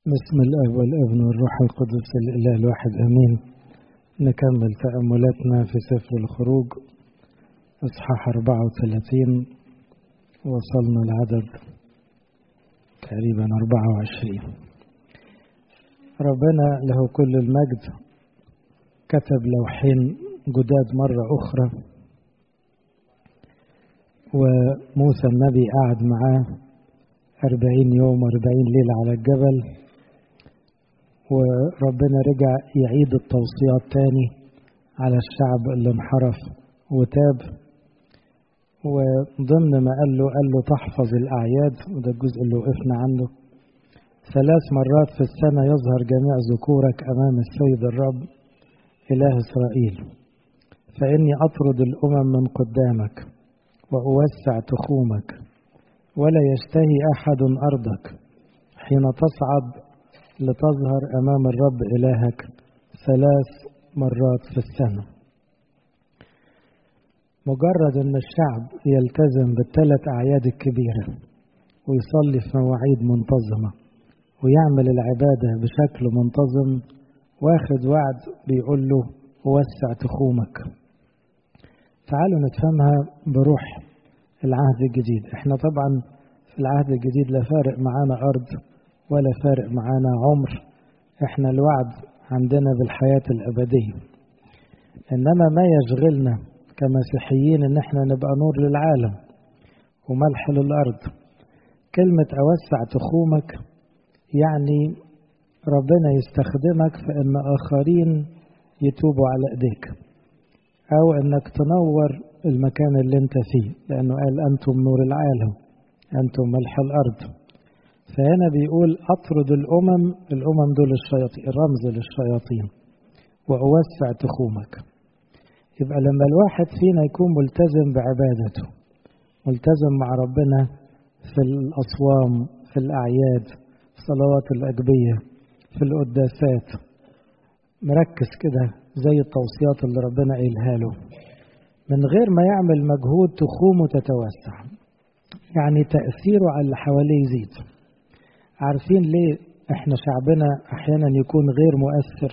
بسم الاب والابن والروح القدس الاله الواحد امين نكمل تاملاتنا في سفر الخروج اصحاح 34 وصلنا العدد تقريبا 24 ربنا له كل المجد كتب لوحين جداد مرة أخرى وموسى النبي قعد معاه أربعين يوم وأربعين ليلة على الجبل وربنا رجع يعيد التوصيات تاني على الشعب اللي انحرف وتاب وضمن ما قال له قال له تحفظ الأعياد وده الجزء اللي وقفنا عنه ثلاث مرات في السنة يظهر جميع ذكورك أمام السيد الرب إله إسرائيل فإني أطرد الأمم من قدامك وأوسع تخومك ولا يشتهي أحد أرضك حين تصعد لتظهر أمام الرب إلهك ثلاث مرات في السنة مجرد أن الشعب يلتزم بالثلاث أعياد الكبيرة ويصلي في مواعيد منتظمة ويعمل العبادة بشكل منتظم واخد وعد بيقول له وسع تخومك تعالوا نفهمها بروح العهد الجديد احنا طبعا في العهد الجديد لا فارق معانا أرض ولا فارق معانا عمر احنا الوعد عندنا بالحياة الأبدية إنما ما يشغلنا كمسيحيين إن احنا نبقى نور للعالم وملح للأرض كلمة أوسع تخومك يعني ربنا يستخدمك في إن آخرين يتوبوا على إيديك أو إنك تنور المكان اللي أنت فيه لأنه قال أنتم نور العالم أنتم ملح الأرض فهنا بيقول أطرد الأمم الأمم دول الشياطين الرمز للشياطين وأوسع تخومك يبقى لما الواحد فينا يكون ملتزم بعبادته ملتزم مع ربنا في الأصوام في الأعياد في صلوات الأجبية في القداسات مركز كده زي التوصيات اللي ربنا قايلها له من غير ما يعمل مجهود تخومه تتوسع يعني تأثيره على اللي حواليه يزيد عارفين ليه احنا شعبنا احيانا يكون غير مؤثر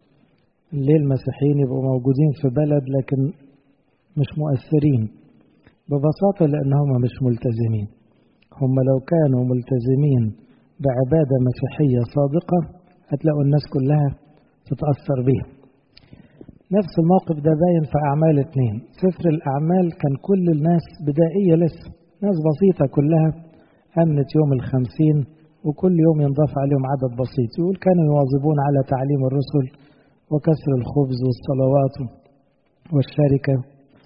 ليه المسيحيين يبقوا موجودين في بلد لكن مش مؤثرين ببساطة لأن هم مش ملتزمين هم لو كانوا ملتزمين بعبادة مسيحية صادقة هتلاقوا الناس كلها تتأثر بيها نفس الموقف ده باين في أعمال اتنين سفر الأعمال كان كل الناس بدائية لسه ناس بسيطة كلها أمنت يوم الخمسين وكل يوم ينضاف عليهم عدد بسيط يقول كانوا يواظبون على تعليم الرسل وكسر الخبز والصلوات والشركة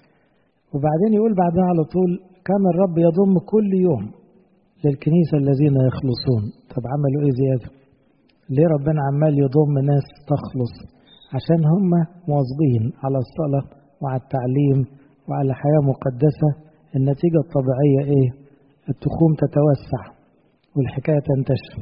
وبعدين يقول بعدها على طول كان الرب يضم كل يوم للكنيسة الذين يخلصون طب عملوا ايه زيادة ليه ربنا عمال يضم ناس تخلص عشان هم مواظبين على الصلاة وعلى التعليم وعلى حياة مقدسة النتيجة الطبيعية ايه التخوم تتوسع والحكاية تنتشر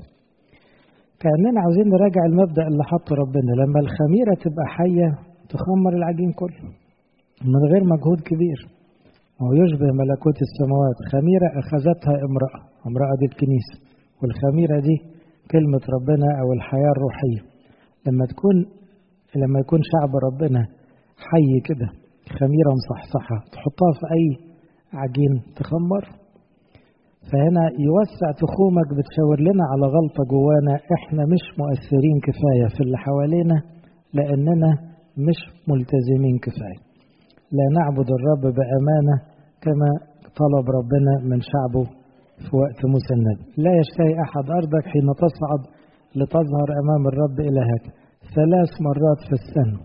كأننا عاوزين نراجع المبدأ اللي حطه ربنا لما الخميرة تبقى حية تخمر العجين كله من غير مجهود كبير وهو يشبه ملكوت السماوات خميرة أخذتها امرأة امرأة دي الكنيسة والخميرة دي كلمة ربنا أو الحياة الروحية لما تكون لما يكون شعب ربنا حي كده خميرة مصحصحة تحطها في أي عجين تخمر فهنا يوسع تخومك بتشاور لنا على غلطة جوانا احنا مش مؤثرين كفاية في اللي حوالينا لأننا مش ملتزمين كفاية لا نعبد الرب بأمانة كما طلب ربنا من شعبه في وقت موسى النبي لا يشتهي أحد أرضك حين تصعد لتظهر أمام الرب إلهك ثلاث مرات في السنة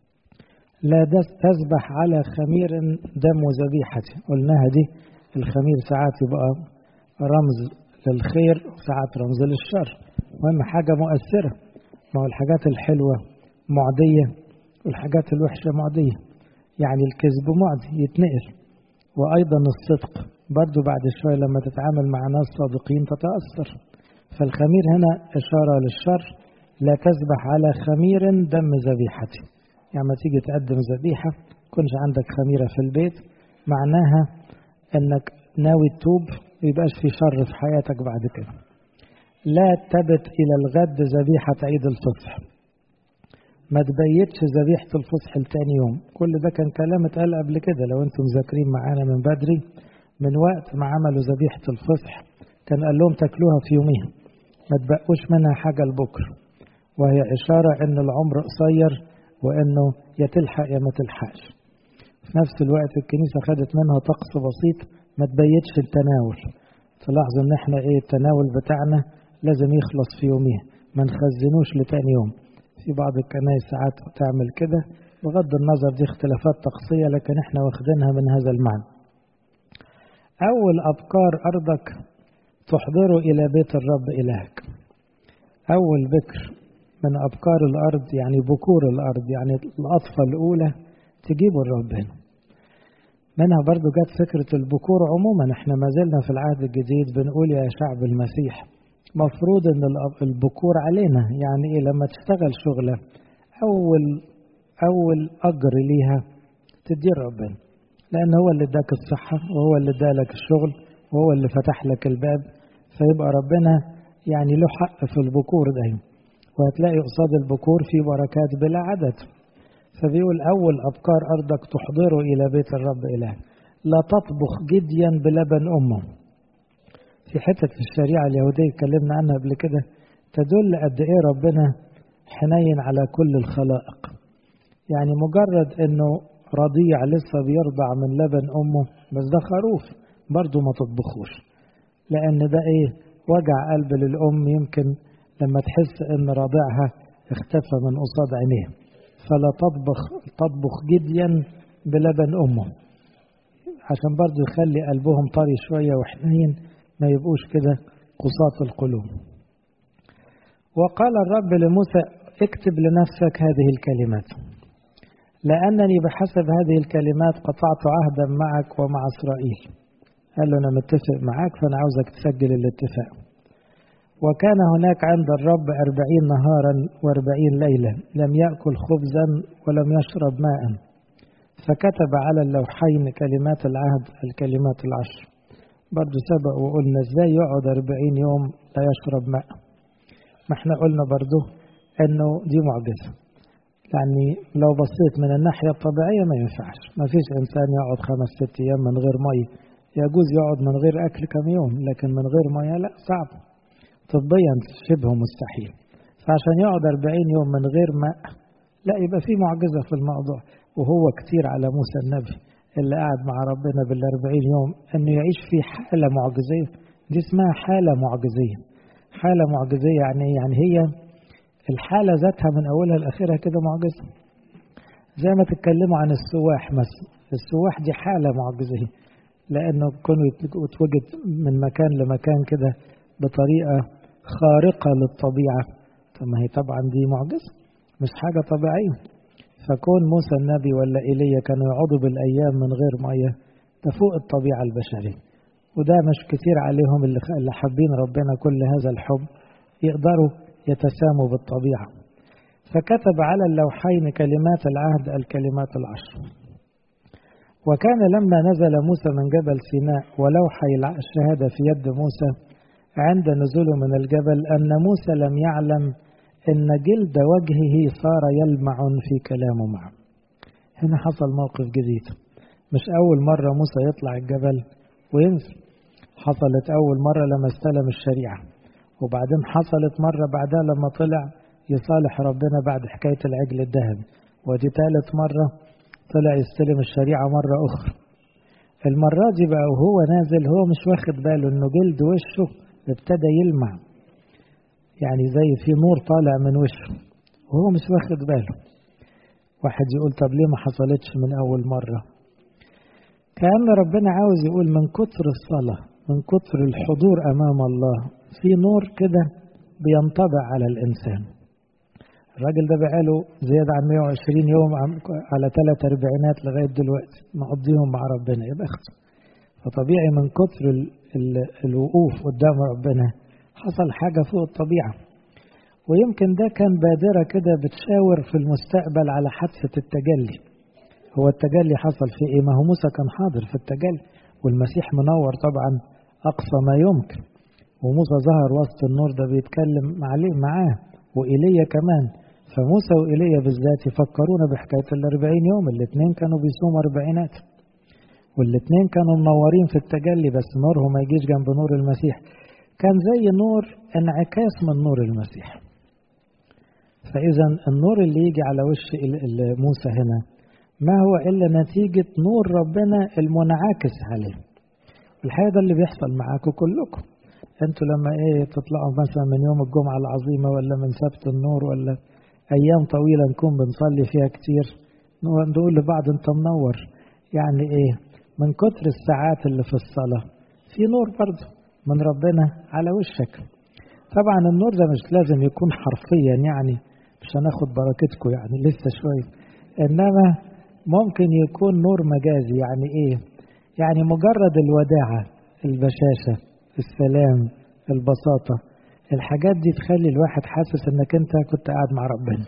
لا تسبح على خمير دم ذبيحتي قلناها دي الخمير ساعات يبقى رمز للخير وساعات رمز للشر المهم حاجة مؤثرة ما هو الحاجات الحلوة معدية والحاجات الوحشة معدية يعني الكذب معدي يتنقل وأيضا الصدق برضو بعد شوية لما تتعامل مع ناس صادقين تتأثر فالخمير هنا إشارة للشر لا تذبح على خمير دم ذبيحتي يعني ما تيجي تقدم ذبيحة كنش عندك خميرة في البيت معناها انك ناوي تتوب يبقاش في شر في حياتك بعد كده لا تبت إلى الغد ذبيحة عيد الفصح ما تبيتش ذبيحة الفصح لتاني يوم كل ده كان كلام اتقال قبل كده لو انتم مذاكرين معانا من بدري من وقت ما عملوا ذبيحة الفصح كان قال لهم تاكلوها في يوميها ما تبقوش منها حاجة لبكرة وهي إشارة إن العمر قصير وإنه يا تلحق يا ما تلحقش في نفس الوقت الكنيسة خدت منها طقس بسيط ما تبيتش التناول تلاحظوا إن إحنا إيه التناول بتاعنا لازم يخلص في يوميها ما نخزنوش لتاني يوم في بعض الكنائس ساعات تعمل كده بغض النظر دي اختلافات طقسية لكن احنا واخدينها من هذا المعنى أول أبكار أرضك تحضر إلى بيت الرب إلهك أول بكر من أبكار الأرض يعني بكور الأرض يعني الأطفال الأولى تجيبوا الرب هنا منها برضو جت فكرة البكور عموما احنا ما زلنا في العهد الجديد بنقول يا شعب المسيح مفروض ان البكور علينا يعني ايه لما تشتغل شغلة اول اول اجر ليها تدي ربنا لان هو اللي اداك الصحة وهو اللي ادالك الشغل وهو اللي فتح لك الباب فيبقى ربنا يعني له حق في البكور ده وهتلاقي قصاد البكور في بركات بلا عدد فبيقول أول أبكار أرضك تحضره إلى بيت الرب إله لا تطبخ جديا بلبن أمه في حتة في الشريعة اليهودية اتكلمنا عنها قبل كده تدل قد إيه ربنا حنين على كل الخلائق يعني مجرد إنه رضيع لسه بيرضع من لبن أمه بس ده خروف برضه ما تطبخوش لأن ده إيه وجع قلب للأم يمكن لما تحس إن رضيعها اختفى من قصاد عينيها فلا تطبخ تطبخ جديا بلبن أمه عشان برضه يخلي قلبهم طري شوية وحنين ما يبقوش كده قساط القلوب وقال الرب لموسى اكتب لنفسك هذه الكلمات لأنني بحسب هذه الكلمات قطعت عهدا معك ومع إسرائيل قال له أنا متفق معاك فأنا عاوزك تسجل الاتفاق وكان هناك عند الرب أربعين نهارا وأربعين ليلة لم يأكل خبزا ولم يشرب ماء فكتب على اللوحين كلمات العهد الكلمات العشر برضو سبق وقلنا ازاي يقعد أربعين يوم لا يشرب ماء ما احنا قلنا برضو انه دي معجزة يعني لو بصيت من الناحية الطبيعية ما ينفعش ما فيش إنسان يقعد خمس ست أيام من غير مية يجوز يقعد من غير أكل كم يوم لكن من غير مية لا صعب طبيا شبه مستحيل فعشان يقعد 40 يوم من غير ماء لا يبقى في معجزة في الموضوع وهو كتير على موسى النبي اللي قاعد مع ربنا بالأربعين يوم أنه يعيش في حالة معجزية دي اسمها حالة معجزية حالة معجزية يعني يعني هي الحالة ذاتها من أولها لآخرها كده معجزة زي ما تتكلموا عن السواح مثلا السواح دي حالة معجزية لأنه كانوا يتوجد من مكان لمكان كده بطريقة خارقة للطبيعة طب ما هي طبعا دي معجزة مش حاجة طبيعية فكون موسى النبي ولا إيليا كانوا يقعدوا بالأيام من غير مية ده فوق الطبيعة البشرية وده مش كتير عليهم اللي حابين ربنا كل هذا الحب يقدروا يتساموا بالطبيعة فكتب على اللوحين كلمات العهد الكلمات العشر وكان لما نزل موسى من جبل سيناء ولوحي الشهادة في يد موسى عند نزوله من الجبل أن موسى لم يعلم أن جلد وجهه صار يلمع في كلامه معه هنا حصل موقف جديد مش أول مرة موسى يطلع الجبل وينزل حصلت أول مرة لما استلم الشريعة وبعدين حصلت مرة بعدها لما طلع يصالح ربنا بعد حكاية العجل الذهب ودي ثالث مرة طلع يستلم الشريعة مرة أخرى المرة دي بقى وهو نازل هو مش واخد باله انه جلد وشه ابتدى يلمع يعني زي في نور طالع من وشه وهو مش واخد باله واحد يقول طب ليه ما حصلتش من أول مرة كأن ربنا عاوز يقول من كتر الصلاة من كتر الحضور أمام الله في نور كده بينطبع على الإنسان الراجل ده بقاله زيادة عن 120 يوم على ثلاث أربعينات لغاية دلوقتي مقضيهم مع ربنا يبقى أخته فطبيعي من كتر ال ال الوقوف قدام ربنا حصل حاجة فوق الطبيعة ويمكن ده كان بادرة كده بتشاور في المستقبل على حادثة التجلي هو التجلي حصل في ايه ما هو موسى كان حاضر في التجلي والمسيح منور طبعا أقصى ما يمكن وموسى ظهر وسط النور ده بيتكلم عليه معاه وإيليا كمان فموسى وإيليا بالذات يفكرونا بحكاية الأربعين يوم الاثنين كانوا بيصوموا أربعينات والاثنين كانوا منورين في التجلي بس نورهم ما يجيش جنب نور المسيح كان زي نور انعكاس من نور المسيح فإذا النور اللي يجي على وش موسى هنا ما هو إلا نتيجة نور ربنا المنعكس عليه الحقيقة ده اللي بيحصل معاكم كلكم انتوا لما ايه تطلعوا مثلا من يوم الجمعة العظيمة ولا من سبت النور ولا أيام طويلة نكون بنصلي فيها كتير نقول لبعض أنت منور يعني إيه من كتر الساعات اللي في الصلاة في نور برضه من ربنا على وشك طبعا النور ده مش لازم يكون حرفيا يعني مش هناخد بركتكم يعني لسه شوية إنما ممكن يكون نور مجازي يعني إيه يعني مجرد الوداعة البشاشة السلام البساطة الحاجات دي تخلي الواحد حاسس انك انت كنت قاعد مع ربنا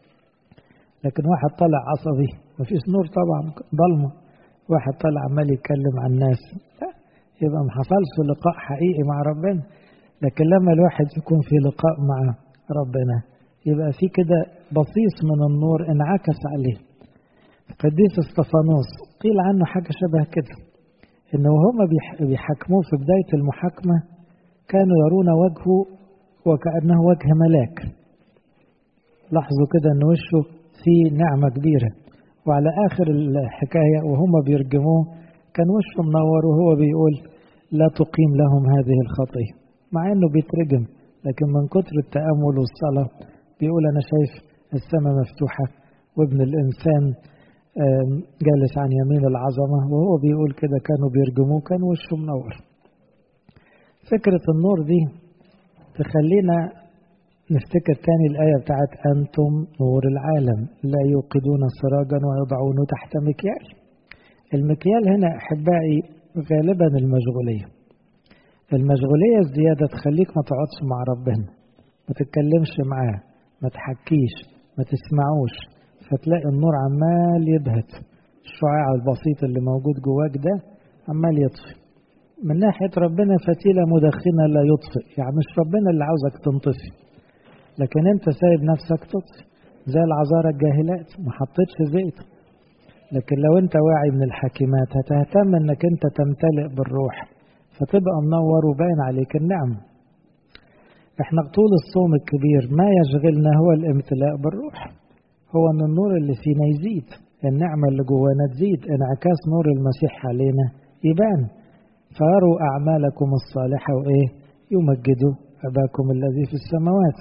لكن واحد طالع عصبي مفيش نور طبعا ضلمه واحد طالع عمال يتكلم عن الناس لا يبقى ما حصلش لقاء حقيقي مع ربنا لكن لما الواحد يكون في لقاء مع ربنا يبقى في كده بصيص من النور انعكس عليه القديس استفانوس قيل عنه حاجة شبه كده انه هما بيحكموه في بداية المحاكمة كانوا يرون وجهه وكأنه وجه ملاك لاحظوا كده ان وشه فيه نعمة كبيرة وعلى آخر الحكاية وهم بيرجموه كان وشه منور وهو بيقول لا تقيم لهم هذه الخطية مع انه بيترجم لكن من كتر التأمل والصلاة بيقول أنا شايف السماء مفتوحة وابن الإنسان جالس عن يمين العظمة وهو بيقول كده كانوا بيرجموه كان وشه منور فكرة النور دي تخلينا نفتكر تاني الآية بتاعت أنتم نور العالم لا يوقدون سراجا ويضعونه تحت مكيال المكيال هنا أحبائي غالبا المشغولية المشغولية الزيادة تخليك ما تقعدش مع ربنا ما تتكلمش معاه ما تحكيش ما تسمعوش فتلاقي النور عمال يبهت الشعاع البسيط اللي موجود جواك ده عمال يطفي من ناحية ربنا فتيلة مدخنة لا يطفئ يعني مش ربنا اللي عاوزك تنطفي لكن انت سايب نفسك تطفي زي العذارى الجاهلات ما حطيتش زيت لكن لو انت واعي من الحكيمات هتهتم انك انت تمتلئ بالروح فتبقى منور وباين عليك النعم احنا طول الصوم الكبير ما يشغلنا هو الامتلاء بالروح هو ان النور اللي فينا يزيد النعمة اللي جوانا تزيد انعكاس نور المسيح علينا يبان فاروا أعمالكم الصالحة وإيه يمجدوا أباكم الذي في السماوات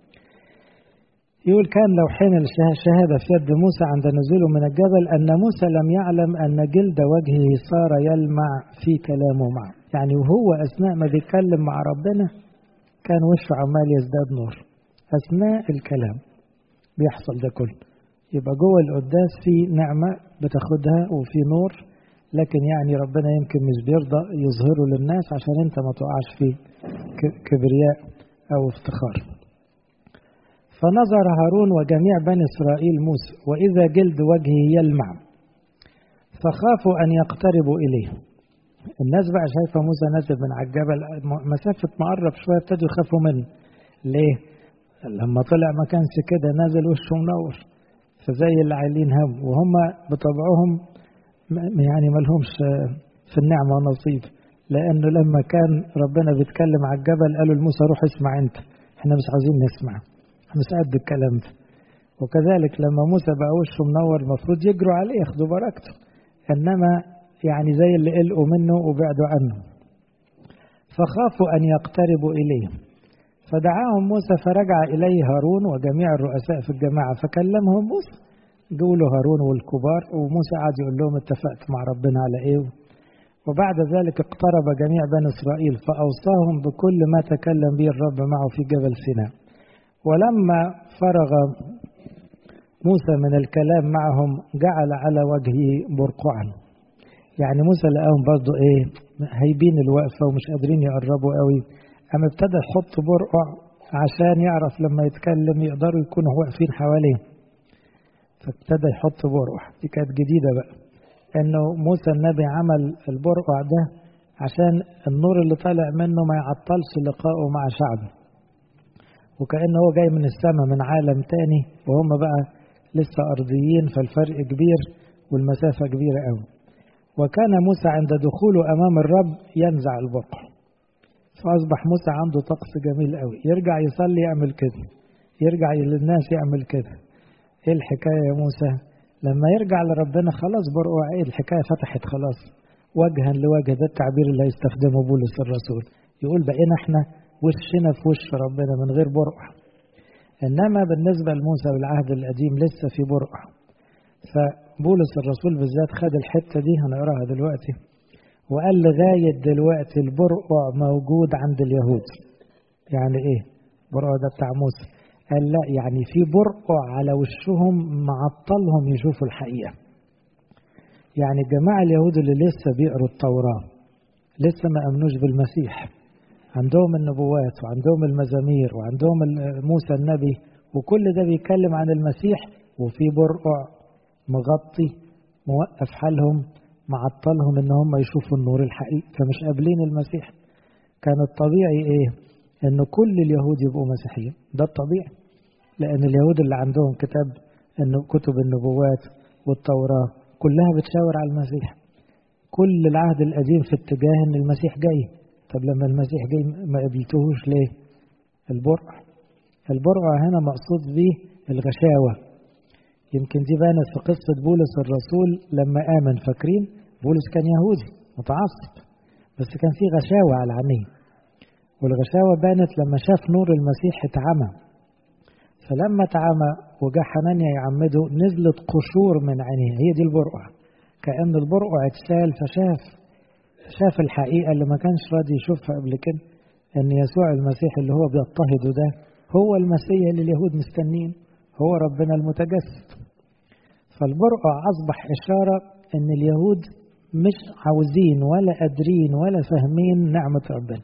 يقول كان لو حين الشهادة في يد موسى عند نزوله من الجبل أن موسى لم يعلم أن جلد وجهه صار يلمع في كلامه معه يعني وهو أثناء ما بيتكلم مع ربنا كان وشه عمال يزداد نور أثناء الكلام بيحصل ده كله يبقى جوه القداس في نعمة بتاخدها وفي نور لكن يعني ربنا يمكن مش بيرضى يظهره للناس عشان انت ما تقعش في كبرياء او افتخار فنظر هارون وجميع بني اسرائيل موسى واذا جلد وجهه يلمع فخافوا ان يقتربوا اليه الناس بقى شايفه موسى نازل من على الجبل مسافه ما قرب شويه ابتدوا يخافوا منه ليه لما طلع ما كانش كده نازل وشه منور فزي اللي عايلين هم وهم بطبعهم يعني ما لهمش في النعمة نصيب لأنه لما كان ربنا بيتكلم على الجبل قالوا لموسى روح اسمع أنت احنا مش عايزين نسمع احنا مش قد الكلام ده وكذلك لما موسى بقى وشه منور المفروض يجروا عليه ياخدوا بركته إنما يعني زي اللي قلقوا منه وبعدوا عنه فخافوا أن يقتربوا إليه فدعاهم موسى فرجع إليه هارون وجميع الرؤساء في الجماعة فكلمهم موسى جولوا هارون والكبار وموسى قعد يقول لهم اتفقت مع ربنا على ايه وبعد ذلك اقترب جميع بني اسرائيل فاوصاهم بكل ما تكلم به الرب معه في جبل سيناء ولما فرغ موسى من الكلام معهم جعل على وجهه برقعا يعني موسى لقاهم برضه ايه هايبين الوقفه ومش قادرين يقربوا قوي قام ابتدى يحط برقع عشان يعرف لما يتكلم يقدروا يكونوا واقفين حواليه فابتدى يحط برقع دي كانت جديدة بقى انه موسى النبي عمل البرقع ده عشان النور اللي طالع منه ما يعطلش لقائه مع شعبه وكأنه هو جاي من السماء من عالم تاني وهم بقى لسه أرضيين فالفرق كبير والمسافة كبيرة قوي وكان موسى عند دخوله أمام الرب ينزع البقع فأصبح موسى عنده طقس جميل قوي يرجع يصلي يعمل كده يرجع للناس يعمل كده ايه الحكاية يا موسى لما يرجع لربنا خلاص برقع ايه الحكاية فتحت خلاص وجها لوجه ده التعبير اللي هيستخدمه بولس الرسول يقول بقينا احنا وشنا في وش ربنا من غير برقع انما بالنسبة لموسى بالعهد القديم لسه في برقع فبولس الرسول بالذات خد الحتة دي هنقراها دلوقتي وقال لغاية دلوقتي البرقع موجود عند اليهود يعني ايه برقع ده بتاع موسى قال لا يعني في برقع على وشهم معطلهم يشوفوا الحقيقة يعني الجماعة اليهود اللي لسه بيقروا التوراة لسه ما أمنوش بالمسيح عندهم النبوات وعندهم المزامير وعندهم موسى النبي وكل ده بيتكلم عن المسيح وفي برقع مغطي موقف حالهم معطلهم ان هم يشوفوا النور الحقيقي فمش قابلين المسيح كان الطبيعي ايه ان كل اليهود يبقوا مسيحيين ده الطبيعي لان اليهود اللي عندهم كتاب انه كتب النبوات والتوراه كلها بتشاور على المسيح كل العهد القديم في اتجاه ان المسيح جاي طب لما المسيح جاي ما قبلتهوش ليه البرع البرع هنا مقصود به الغشاوة يمكن دي بانت في قصة بولس الرسول لما آمن فاكرين بولس كان يهودي متعصب بس كان في غشاوة على عينيه والغشاوة بانت لما شاف نور المسيح اتعمى فلما اتعمى وجا حنانيا يعمده نزلت قشور من عينيه هي دي البرقع كأن البرقع اتسال فشاف شاف الحقيقة اللي ما كانش راضي يشوفها قبل كده ان يسوع المسيح اللي هو بيضطهده ده هو المسيح اللي اليهود مستنين هو ربنا المتجسد فالبرقع أصبح إشارة ان اليهود مش عاوزين ولا قادرين ولا فاهمين نعمة ربنا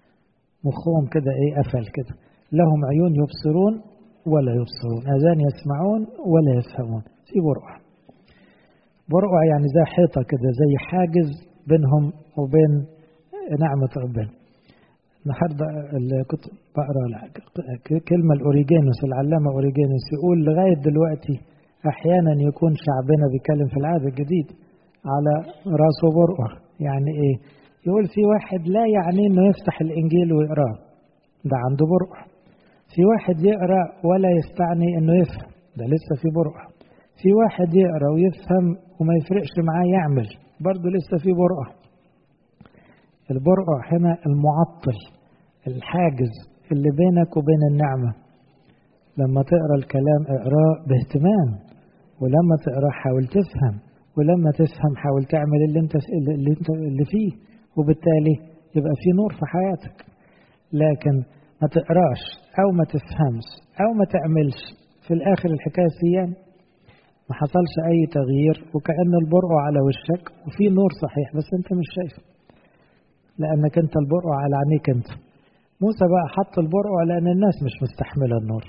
مخهم كده ايه قفل كده لهم عيون يبصرون ولا يبصرون اذان يسمعون ولا يفهمون في برقع برقع يعني زي حيطه كده زي حاجز بينهم وبين نعمه ربنا النهارده اللي كنت بقرا كلمه الاوريجينوس العلامه اوريجينوس يقول لغايه دلوقتي احيانا يكون شعبنا بيتكلم في العهد الجديد على راسه برقع يعني ايه يقول في واحد لا يعني انه يفتح الانجيل ويقراه ده عنده برقع في واحد يقرا ولا يستعني انه يفهم ده لسه في برقع في واحد يقرا ويفهم وما يفرقش معاه يعمل برضه لسه في برقع البرقع هنا المعطل الحاجز اللي بينك وبين النعمه لما تقرا الكلام اقراه باهتمام ولما تقرا حاول تفهم ولما تفهم حاول تعمل اللي انت اللي انت اللي فيه وبالتالي يبقى في نور في حياتك لكن ما تقراش او ما تفهمش او ما تعملش في الاخر الحكايه سيان ما حصلش اي تغيير وكأن البرقع على وشك وفي نور صحيح بس انت مش شايفه لانك انت البرقع على عينيك انت موسى بقى حط البرقع لان الناس مش مستحمله النور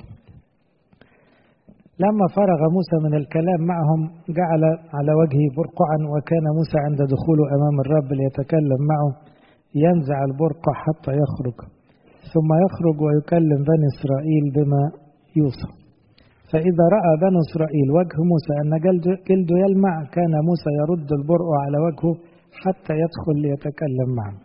لما فرغ موسى من الكلام معهم جعل على وجهه برقعا وكان موسى عند دخوله امام الرب ليتكلم معه ينزع البرقع حتى يخرج ثم يخرج ويكلم بني إسرائيل بما يوصى فإذا رأى بني إسرائيل وجه موسى أن جلده يلمع كان موسى يرد البرء على وجهه حتى يدخل ليتكلم معه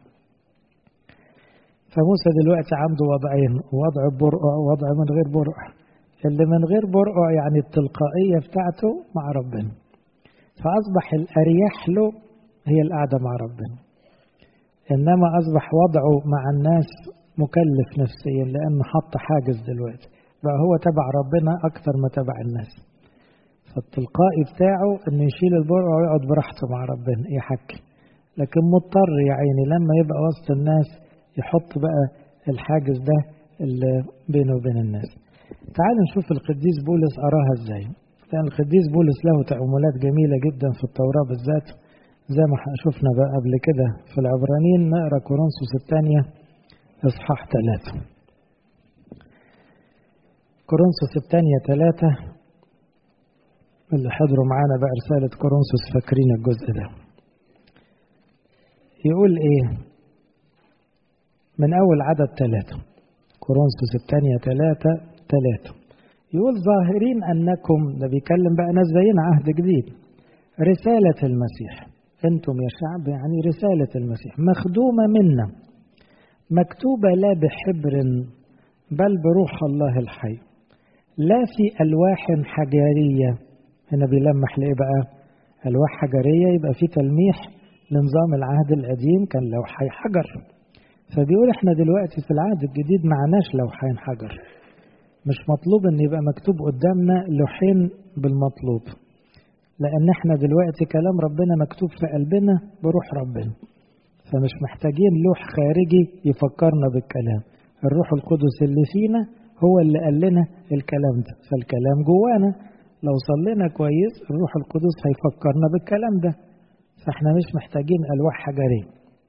فموسى دلوقتي عنده وضعين وضع برقع ووضع من غير برقع اللي من غير برقع يعني التلقائية بتاعته مع ربنا فأصبح الأريح له هي القعدة مع ربنا إنما أصبح وضعه مع الناس مكلف نفسيا لأنه حط حاجز دلوقتي بقى هو تبع ربنا أكثر ما تبع الناس فالتلقائي بتاعه إنه يشيل البرقع ويقعد براحته مع ربنا يحكي لكن مضطر يا عيني لما يبقى وسط الناس يحط بقى الحاجز ده اللي بينه وبين الناس تعالوا نشوف القديس بولس أراها إزاي لأن القديس بولس له تأملات جميلة جدا في التوراة بالذات زي ما شفنا بقى قبل كده في العبرانيين نقرا كورنثوس الثانية إصحاح ثلاثة كورنثوس الثانية ثلاثة اللي حضروا معانا بقى رسالة كورنثوس فاكرين الجزء ده يقول إيه من أول عدد ثلاثة كورنثوس الثانية ثلاثة ثلاثة يقول ظاهرين أنكم ده بيكلم بقى ناس زينا عهد جديد رسالة المسيح أنتم يا شعب يعني رسالة المسيح مخدومة منا مكتوبة لا بحبر بل بروح الله الحي لا في ألواح حجرية هنا بيلمح لإيه بقى ألواح حجرية يبقى في تلميح لنظام العهد القديم كان لوحي حجر فبيقول احنا دلوقتي في العهد الجديد معناش لوحين حجر مش مطلوب ان يبقى مكتوب قدامنا لوحين بالمطلوب لان احنا دلوقتي كلام ربنا مكتوب في قلبنا بروح ربنا فمش محتاجين لوح خارجي يفكرنا بالكلام الروح القدس اللي فينا هو اللي قال لنا الكلام ده فالكلام جوانا لو صلينا كويس الروح القدس هيفكرنا بالكلام ده فاحنا مش محتاجين ألواح حجرية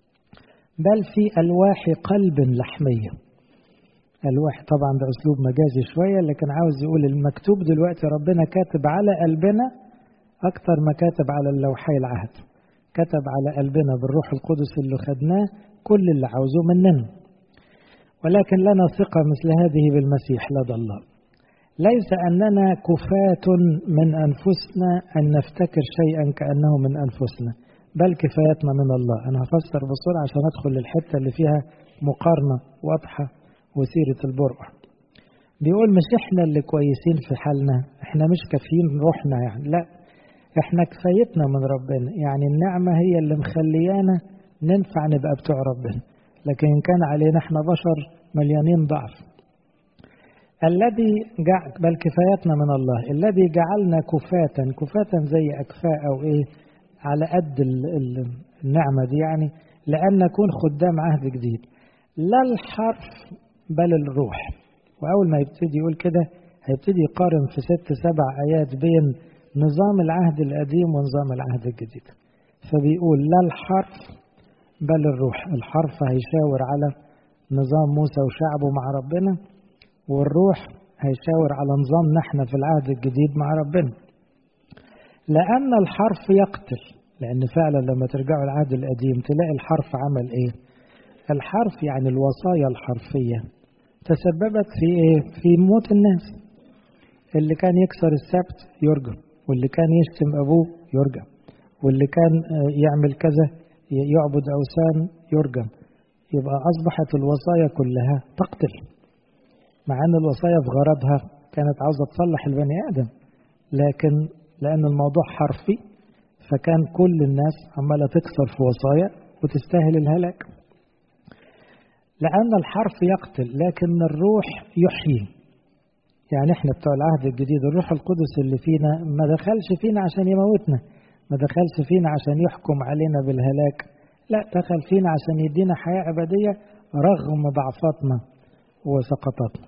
بل في ألواح قلب لحمية ألواح طبعا ده أسلوب مجازي شوية لكن عاوز يقول المكتوب دلوقتي ربنا كاتب على قلبنا أكتر ما كاتب على اللوحي العهد كتب على قلبنا بالروح القدس اللي خدناه كل اللي عاوزوه مننا ولكن لنا ثقة مثل هذه بالمسيح لدى الله ليس أننا كفاة من أنفسنا أن نفتكر شيئا كأنه من أنفسنا بل كفايتنا من الله أنا هفسر بسرعة عشان أدخل للحتة اللي فيها مقارنة واضحة وسيرة البرقع بيقول مش إحنا اللي كويسين في حالنا إحنا مش كافيين روحنا يعني لا إحنا كفايتنا من ربنا يعني النعمة هي اللي مخليانا ننفع نبقى بتوع ربنا لكن إن كان علينا إحنا بشر مليانين ضعف الذي جعل بل كفايتنا من الله الذي جعلنا كفاة كفاة زي أكفاء أو إيه على قد النعمة دي يعني لأن نكون خدام عهد جديد لا الحرف بل الروح وأول ما يبتدي يقول كده هيبتدي يقارن في ست سبع آيات بين نظام العهد القديم ونظام العهد الجديد فبيقول لا الحرف بل الروح الحرف هيشاور على نظام موسى وشعبه مع ربنا والروح هيشاور على نظامنا احنا في العهد الجديد مع ربنا لأن الحرف يقتل لأن فعلا لما ترجعوا العهد القديم تلاقي الحرف عمل إيه الحرف يعني الوصايا الحرفية تسببت في إيه في موت الناس اللي كان يكسر السبت يرجم واللي كان يشتم أبوه يرجم واللي كان يعمل كذا يعبد أوثان يرجم يبقى أصبحت الوصايا كلها تقتل مع أن الوصايا في غرضها كانت عاوزة تصلح البني آدم لكن لأن الموضوع حرفي فكان كل الناس عمالة تكسر في وصايا وتستاهل الهلاك لأن الحرف يقتل لكن الروح يحيي يعني احنا بتوع العهد الجديد الروح القدس اللي فينا ما دخلش فينا عشان يموتنا ما دخلش فينا عشان يحكم علينا بالهلاك لا دخل فينا عشان يدينا حياة أبدية رغم ضعفاتنا وسقطاتنا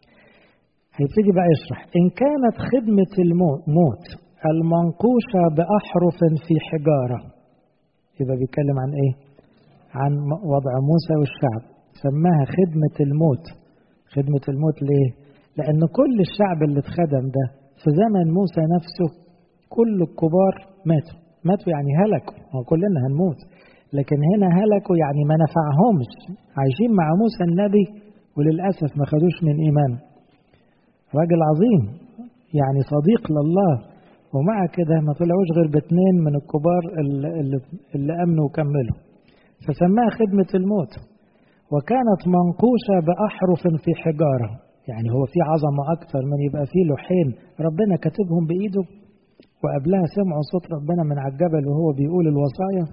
هيبتدي بقى يشرح إن كانت خدمة الموت المنقوشة بأحرف في حجارة يبقى بيتكلم عن إيه؟ عن وضع موسى والشعب سماها خدمة الموت خدمة الموت ليه؟ لأن كل الشعب اللي اتخدم ده في زمن موسى نفسه كل الكبار ماتوا ماتوا يعني هلكوا هو كلنا هنموت لكن هنا هلكوا يعني ما نفعهمش عايشين مع موسى النبي وللأسف ما خدوش من إيمانه راجل عظيم يعني صديق لله ومع كده ما طلعوش غير باثنين من الكبار اللي, اللي, اللي امنوا وكملوا فسماها خدمة الموت وكانت منقوشة بأحرف في حجارة يعني هو في عظمة أكثر من يبقى فيه لوحين ربنا كاتبهم بإيده وقبلها سمعوا صوت ربنا من على الجبل وهو بيقول الوصايا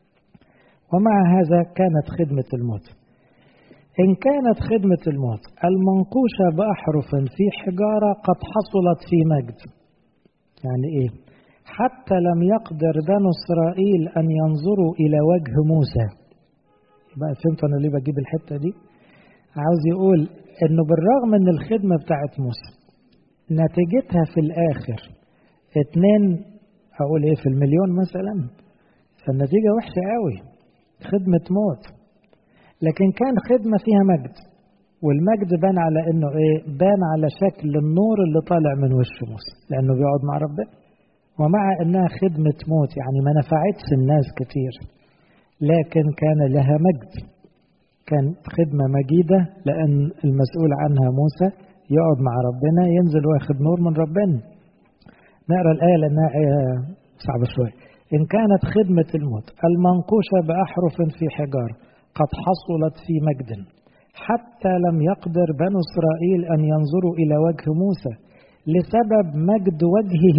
ومع هذا كانت خدمة الموت إن كانت خدمة الموت المنقوشة بأحرف في حجارة قد حصلت في مجد يعني إيه حتى لم يقدر بنو إسرائيل أن ينظروا إلى وجه موسى يبقى فهمت أنا ليه بجيب الحتة دي عاوز يقول إنه بالرغم إن الخدمة بتاعت موسى نتيجتها في الآخر اتنين أقول إيه في المليون مثلا فالنتيجة وحشة قوي خدمة موت لكن كان خدمة فيها مجد والمجد بان على انه ايه بان على شكل النور اللي طالع من وش موسى لانه بيقعد مع ربنا ومع انها خدمة موت يعني ما نفعتش الناس كتير لكن كان لها مجد كانت خدمة مجيدة لأن المسؤول عنها موسى يقعد مع ربنا ينزل واخد نور من ربنا نقرا الآية لأنها آية صعبة شوية إن كانت خدمة الموت المنقوشة بأحرف في حجار قد حصلت في مجد حتى لم يقدر بنو إسرائيل أن ينظروا إلى وجه موسى لسبب مجد وجهه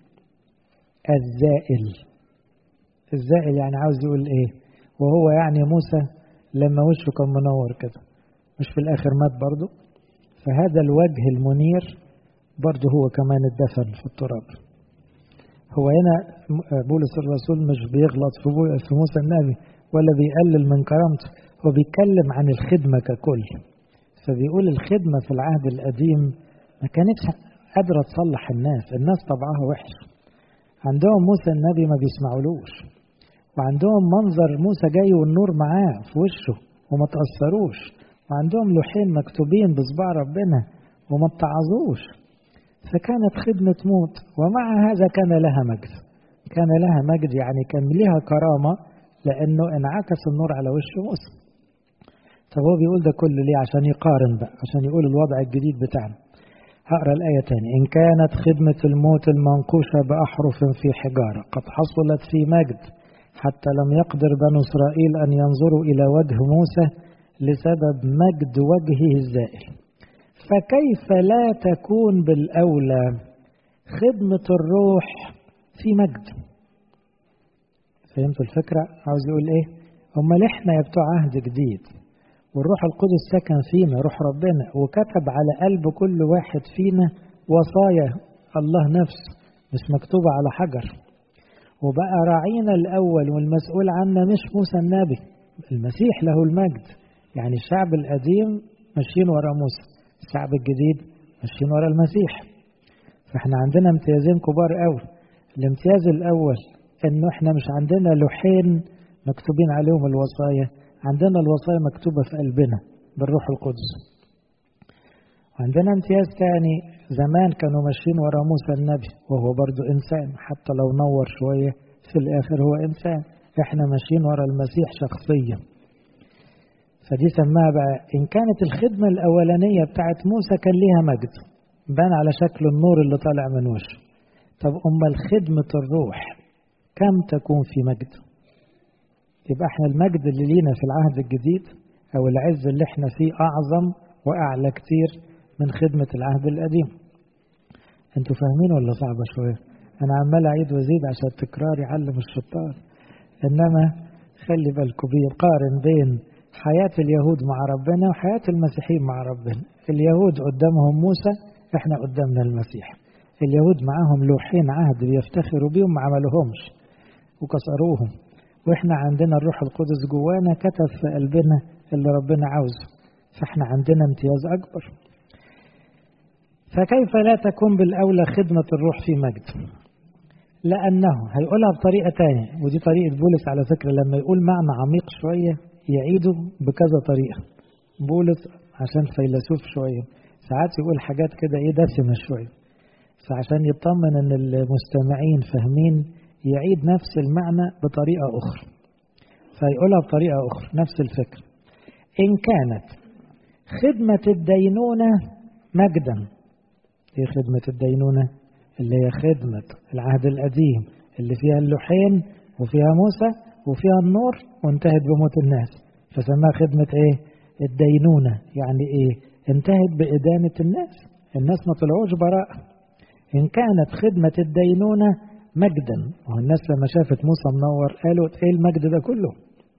الزائل الزائل يعني عاوز يقول إيه وهو يعني موسى لما وشه كان منور كده مش في الآخر مات برضه فهذا الوجه المنير برضه هو كمان اتدفن في التراب هو هنا بولس الرسول مش بيغلط في موسى النبي ولا بيقلل من كرامته هو بيتكلم عن الخدمة ككل فبيقول الخدمة في العهد القديم ما كانتش قادرة تصلح الناس الناس طبعها وحش عندهم موسى النبي ما بيسمعولوش وعندهم منظر موسى جاي والنور معاه في وشه وما تأثروش وعندهم لوحين مكتوبين بصباع ربنا وما اتعظوش فكانت خدمة موت ومع هذا كان لها مجد كان لها مجد يعني كان لها كرامة لأنه انعكس النور على وش موسى طب هو بيقول ده كله ليه عشان يقارن بقى عشان يقول الوضع الجديد بتاعنا هقرا الآية تاني إن كانت خدمة الموت المنقوشة بأحرف في حجارة قد حصلت في مجد حتى لم يقدر بنو إسرائيل أن ينظروا إلى وجه موسى لسبب مجد وجهه الزائل فكيف لا تكون بالأولى خدمة الروح في مجد فهمتوا الفكرة عاوز يقول ايه امال احنا يا بتوع عهد جديد والروح القدس سكن فينا روح ربنا وكتب على قلب كل واحد فينا وصايا الله نفسه مش مكتوبة على حجر وبقى راعينا الأول والمسؤول عنا مش موسى النبي المسيح له المجد يعني الشعب القديم ماشيين ورا موسى الشعب الجديد ماشيين ورا المسيح فاحنا عندنا امتيازين كبار قوي الامتياز الأول انه احنا مش عندنا لوحين مكتوبين عليهم الوصايا عندنا الوصايا مكتوبة في قلبنا بالروح القدس وعندنا امتياز تاني زمان كانوا ماشيين ورا موسى النبي وهو برضو إنسان حتى لو نور شوية في الآخر هو إنسان احنا ماشيين ورا المسيح شخصيا فدي سماها بقى إن كانت الخدمة الأولانية بتاعت موسى كان ليها مجد بان على شكل النور اللي طالع من وشه طب أمال خدمة الروح كم تكون في مجد يبقى احنا المجد اللي لينا في العهد الجديد او العز اللي احنا فيه اعظم واعلى كتير من خدمة العهد القديم انتوا فاهمين ولا صعبة شوية انا عمال اعيد وازيد عشان التكرار يعلم الشطار انما خلي بالكم بيقارن بين حياة اليهود مع ربنا وحياة المسيحيين مع ربنا اليهود قدامهم موسى احنا قدامنا المسيح اليهود معاهم لوحين عهد بيفتخروا بيهم ما عملوهمش وكسروهم واحنا عندنا الروح القدس جوانا كتب في قلبنا اللي ربنا عاوزه فاحنا عندنا امتياز اكبر فكيف لا تكون بالاولى خدمه الروح في مجد لانه هيقولها بطريقه تانية ودي طريقه بولس على فكره لما يقول معنى عميق شويه يعيده بكذا طريقه بولس عشان فيلسوف شويه ساعات يقول حاجات كده ايه دسمه شويه فعشان يطمن ان المستمعين فاهمين يعيد نفس المعنى بطريقة أخرى فيقولها بطريقة أخرى نفس الفكرة إن كانت خدمة الدينونة مجدا هي خدمة الدينونة اللي هي خدمة العهد القديم اللي فيها اللوحين وفيها موسى وفيها النور وانتهت بموت الناس فسماها خدمة ايه الدينونة يعني ايه انتهت بإدانة الناس الناس ما طلعوش براء إن كانت خدمة الدينونة مجدا والناس لما شافت موسى منور قالوا ايه المجد ده كله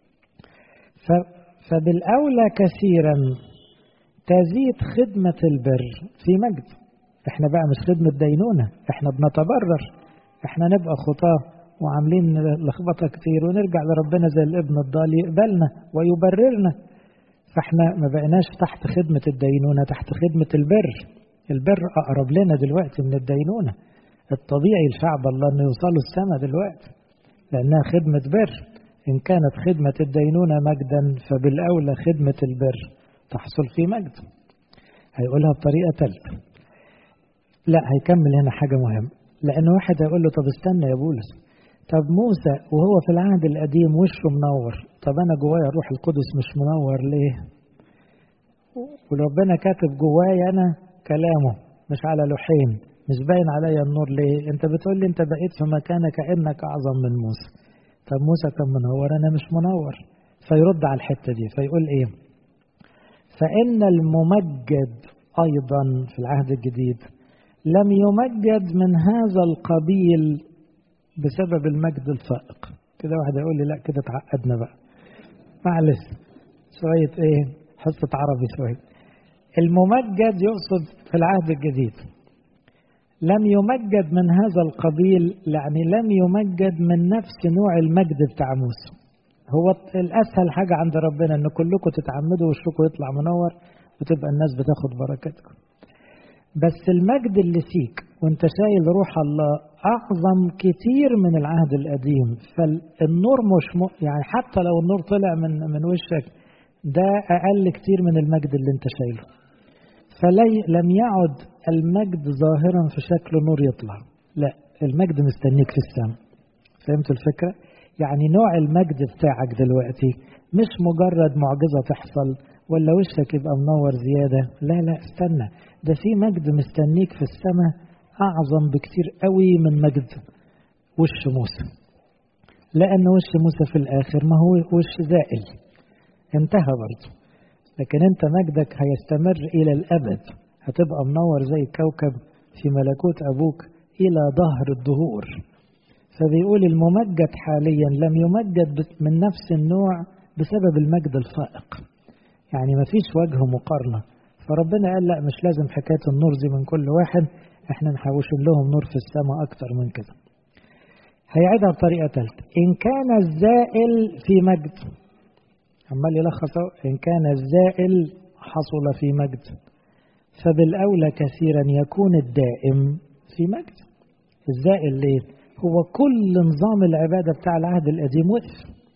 فبالأولى كثيرا تزيد خدمة البر في مجد احنا بقى مش خدمة دينونة احنا بنتبرر احنا نبقى خطاة وعاملين لخبطة كتير ونرجع لربنا زي الابن الضال يقبلنا ويبررنا فاحنا ما بقيناش تحت خدمة الدينونة تحت خدمة البر البر أقرب لنا دلوقتي من الدينونة الطبيعي لشعب الله أنه يوصلوا السماء دلوقتي لأنها خدمة بر إن كانت خدمة الدينونة مجدا فبالأولى خدمة البر تحصل في مجد هيقولها بطريقة ثالثة لا هيكمل هنا حاجة مهمة لأن واحد هيقول له طب استنى يا بولس طب موسى وهو في العهد القديم وشه منور طب أنا جوايا الروح القدس مش منور ليه وربنا كاتب جوايا أنا كلامه مش على لوحين مش باين عليا النور ليه انت بتقول لي انت بقيت في مكانك كأنك أعظم من موسى طب موسى كان منور أنا مش منور فيرد على الحتة دي فيقول إيه فإن الممجد أيضا في العهد الجديد لم يمجد من هذا القبيل بسبب المجد الفائق كده واحد يقول لي لا كده تعقدنا بقى معلش شوية ايه حصة عربي شوية الممجد يقصد في العهد الجديد لم يمجد من هذا القبيل يعني لم يمجد من نفس نوع المجد بتاع موسى هو الأسهل حاجة عند ربنا إن كلكم تتعمدوا وشكم يطلع منور وتبقى الناس بتاخد بركتكم بس المجد اللي فيك وانت شايل روح الله أعظم كتير من العهد القديم فالنور مش م... يعني حتى لو النور طلع من من وشك ده أقل كتير من المجد اللي انت شايله فلم يعد المجد ظاهرا في شكل نور يطلع لا المجد مستنيك في السماء فهمت الفكرة؟ يعني نوع المجد بتاعك دلوقتي مش مجرد معجزة تحصل ولا وشك يبقى منور زيادة لا لا استنى ده في مجد مستنيك في السماء أعظم بكتير قوي من مجد وش موسى لأن وش موسى في الآخر ما هو وش زائل انتهى برضه لكن انت مجدك هيستمر إلى الأبد هتبقى منور زي كوكب في ملكوت أبوك إلى ظهر الدهور فبيقول الممجد حاليا لم يمجد من نفس النوع بسبب المجد الفائق يعني ما فيش وجه مقارنة فربنا قال لا مش لازم حكاية النور دي من كل واحد احنا نحوش لهم نور في السماء أكتر من كده هيعيدها بطريقة ثالثة إن كان الزائل في مجد عمال يلخص إن كان الزائل حصل في مجد فبالأولى كثيرا يكون الدائم في مجد الزائل ليه؟ هو كل نظام العبادة بتاع العهد القديم وقف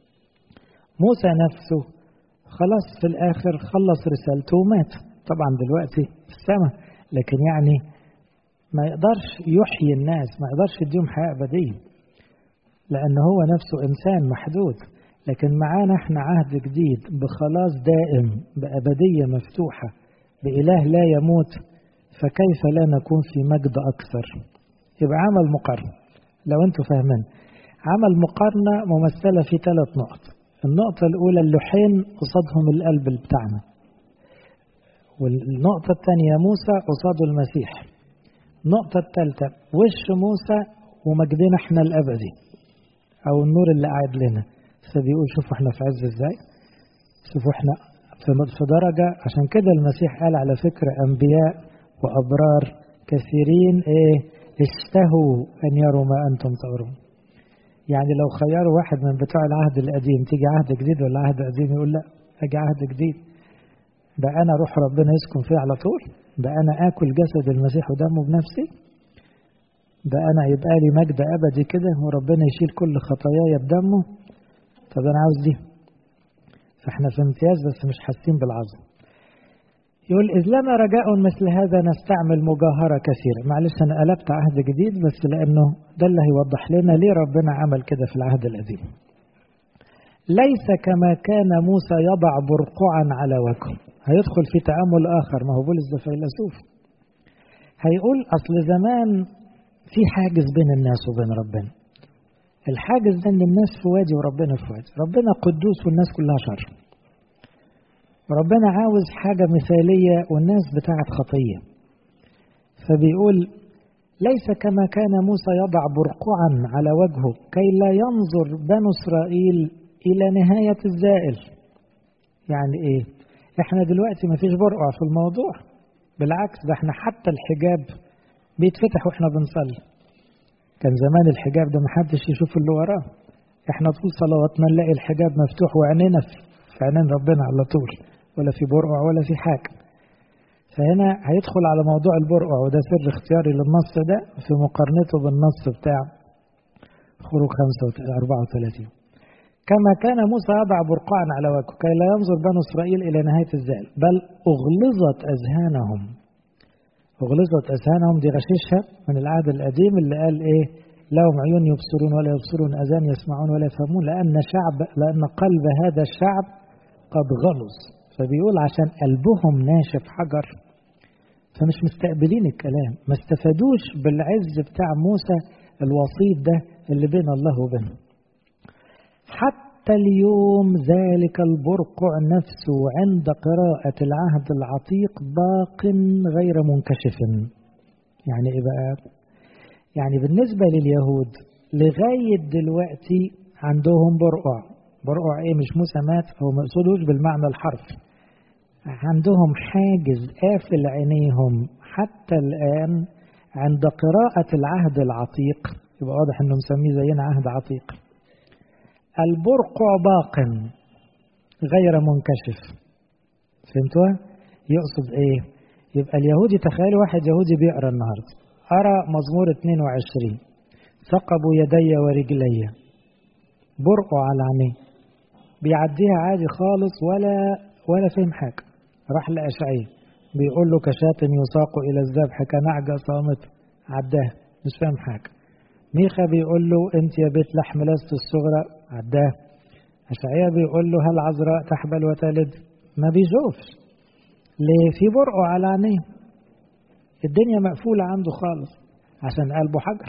موسى نفسه خلاص في الآخر خلص رسالته ومات طبعا دلوقتي في السماء لكن يعني ما يقدرش يحيي الناس ما يقدرش يديهم حياة أبدية لأن هو نفسه إنسان محدود لكن معانا احنا عهد جديد بخلاص دائم بأبدية مفتوحة بإله لا يموت فكيف لا نكون في مجد أكثر يبقى عمل مقارنة لو انتوا فاهمين عمل مقارنة ممثلة في ثلاث نقط النقطة الأولى اللوحين قصادهم القلب بتاعنا والنقطة الثانية موسى قصاده المسيح النقطة الثالثة وش موسى ومجدنا احنا الأبدي أو النور اللي قاعد لنا فبيقول شوفوا احنا في عز ازاي شوفوا احنا في درجة عشان كده المسيح قال على فكرة أنبياء وأبرار كثيرين ايه اشتهوا أن يروا ما أنتم ترون يعني لو خيروا واحد من بتوع العهد القديم تيجي عهد جديد ولا عهد قديم يقول لا أجي عهد جديد بقى أنا روح ربنا يسكن فيه على طول بقى أنا آكل جسد المسيح ودمه بنفسي بقى أنا يبقى لي مجد أبدي كده وربنا يشيل كل خطاياي بدمه طب أنا عاوز دي فإحنا في امتياز بس مش حاسين بالعظم يقول إذ لنا رجاء مثل هذا نستعمل مجاهرة كثيرة معلش أنا قلبت عهد جديد بس لأنه ده اللي هيوضح لنا ليه ربنا عمل كده في العهد القديم ليس كما كان موسى يضع برقعا على وجهه هيدخل في تأمل آخر ما هو بولس ده فيلسوف هيقول أصل زمان في حاجز بين الناس وبين ربنا الحاجز ده ان الناس في وادي وربنا في وادي ربنا قدوس والناس كلها شر ربنا عاوز حاجة مثالية والناس بتاعت خطية فبيقول ليس كما كان موسى يضع برقعا على وجهه كي لا ينظر بنو إسرائيل إلى نهاية الزائل يعني إيه إحنا دلوقتي مفيش برقع في الموضوع بالعكس ده إحنا حتى الحجاب بيتفتح وإحنا بنصلي كان زمان الحجاب ده محدش يشوف اللي وراه إحنا طول صلواتنا نلاقي الحجاب مفتوح وعينينا في عينين ربنا على طول ولا في برقع ولا في حاجة فهنا هيدخل على موضوع البرقع وده سر اختياري للنص ده في مقارنته بالنص بتاع خروج 34 كما كان موسى يضع برقعا على وجهه كي لا ينظر بنو إسرائيل إلى نهاية الزال بل أغلظت أذهانهم أغلظت أذهانهم دي غشيشها من العهد القديم اللي قال إيه لهم عيون يبصرون ولا يبصرون أذان يسمعون ولا يفهمون لأن شعب لأن قلب هذا الشعب قد غلظ فبيقول عشان قلبهم ناشف حجر فمش مستقبلين الكلام ما استفادوش بالعز بتاع موسى الوسيط ده اللي بين الله وبينه حتى اليوم ذلك البرقع نفسه عند قراءة العهد العتيق باق غير منكشف يعني ايه بقى يعني بالنسبة لليهود لغاية دلوقتي عندهم برقع برقع ايه مش موسى مات هو ما يقصدوش بالمعنى الحرفي عندهم حاجز قافل عينيهم حتى الآن عند قراءة العهد العتيق يبقى واضح انه مسميه زينا عهد عتيق البرقع باق غير منكشف فهمتوا يقصد ايه يبقى اليهودي تخيلوا واحد يهودي بيقرا النهارده أرى مزمور 22 ثقبوا يدي ورجلي برقوا على عينيه بيعديها عادي خالص ولا ولا فهم حاجة راح لأشعية بيقول له كشاة يساق إلى الذبح كنعجة صامت عداها مش فاهم حاجة ميخا بيقول له أنت يا بيت لحم لست الصغرى عداها أشعية بيقول له هل عذراء تحبل وتلد ما بيشوفش ليه في برقه على عينيه الدنيا مقفولة عنده خالص عشان قلبه حجر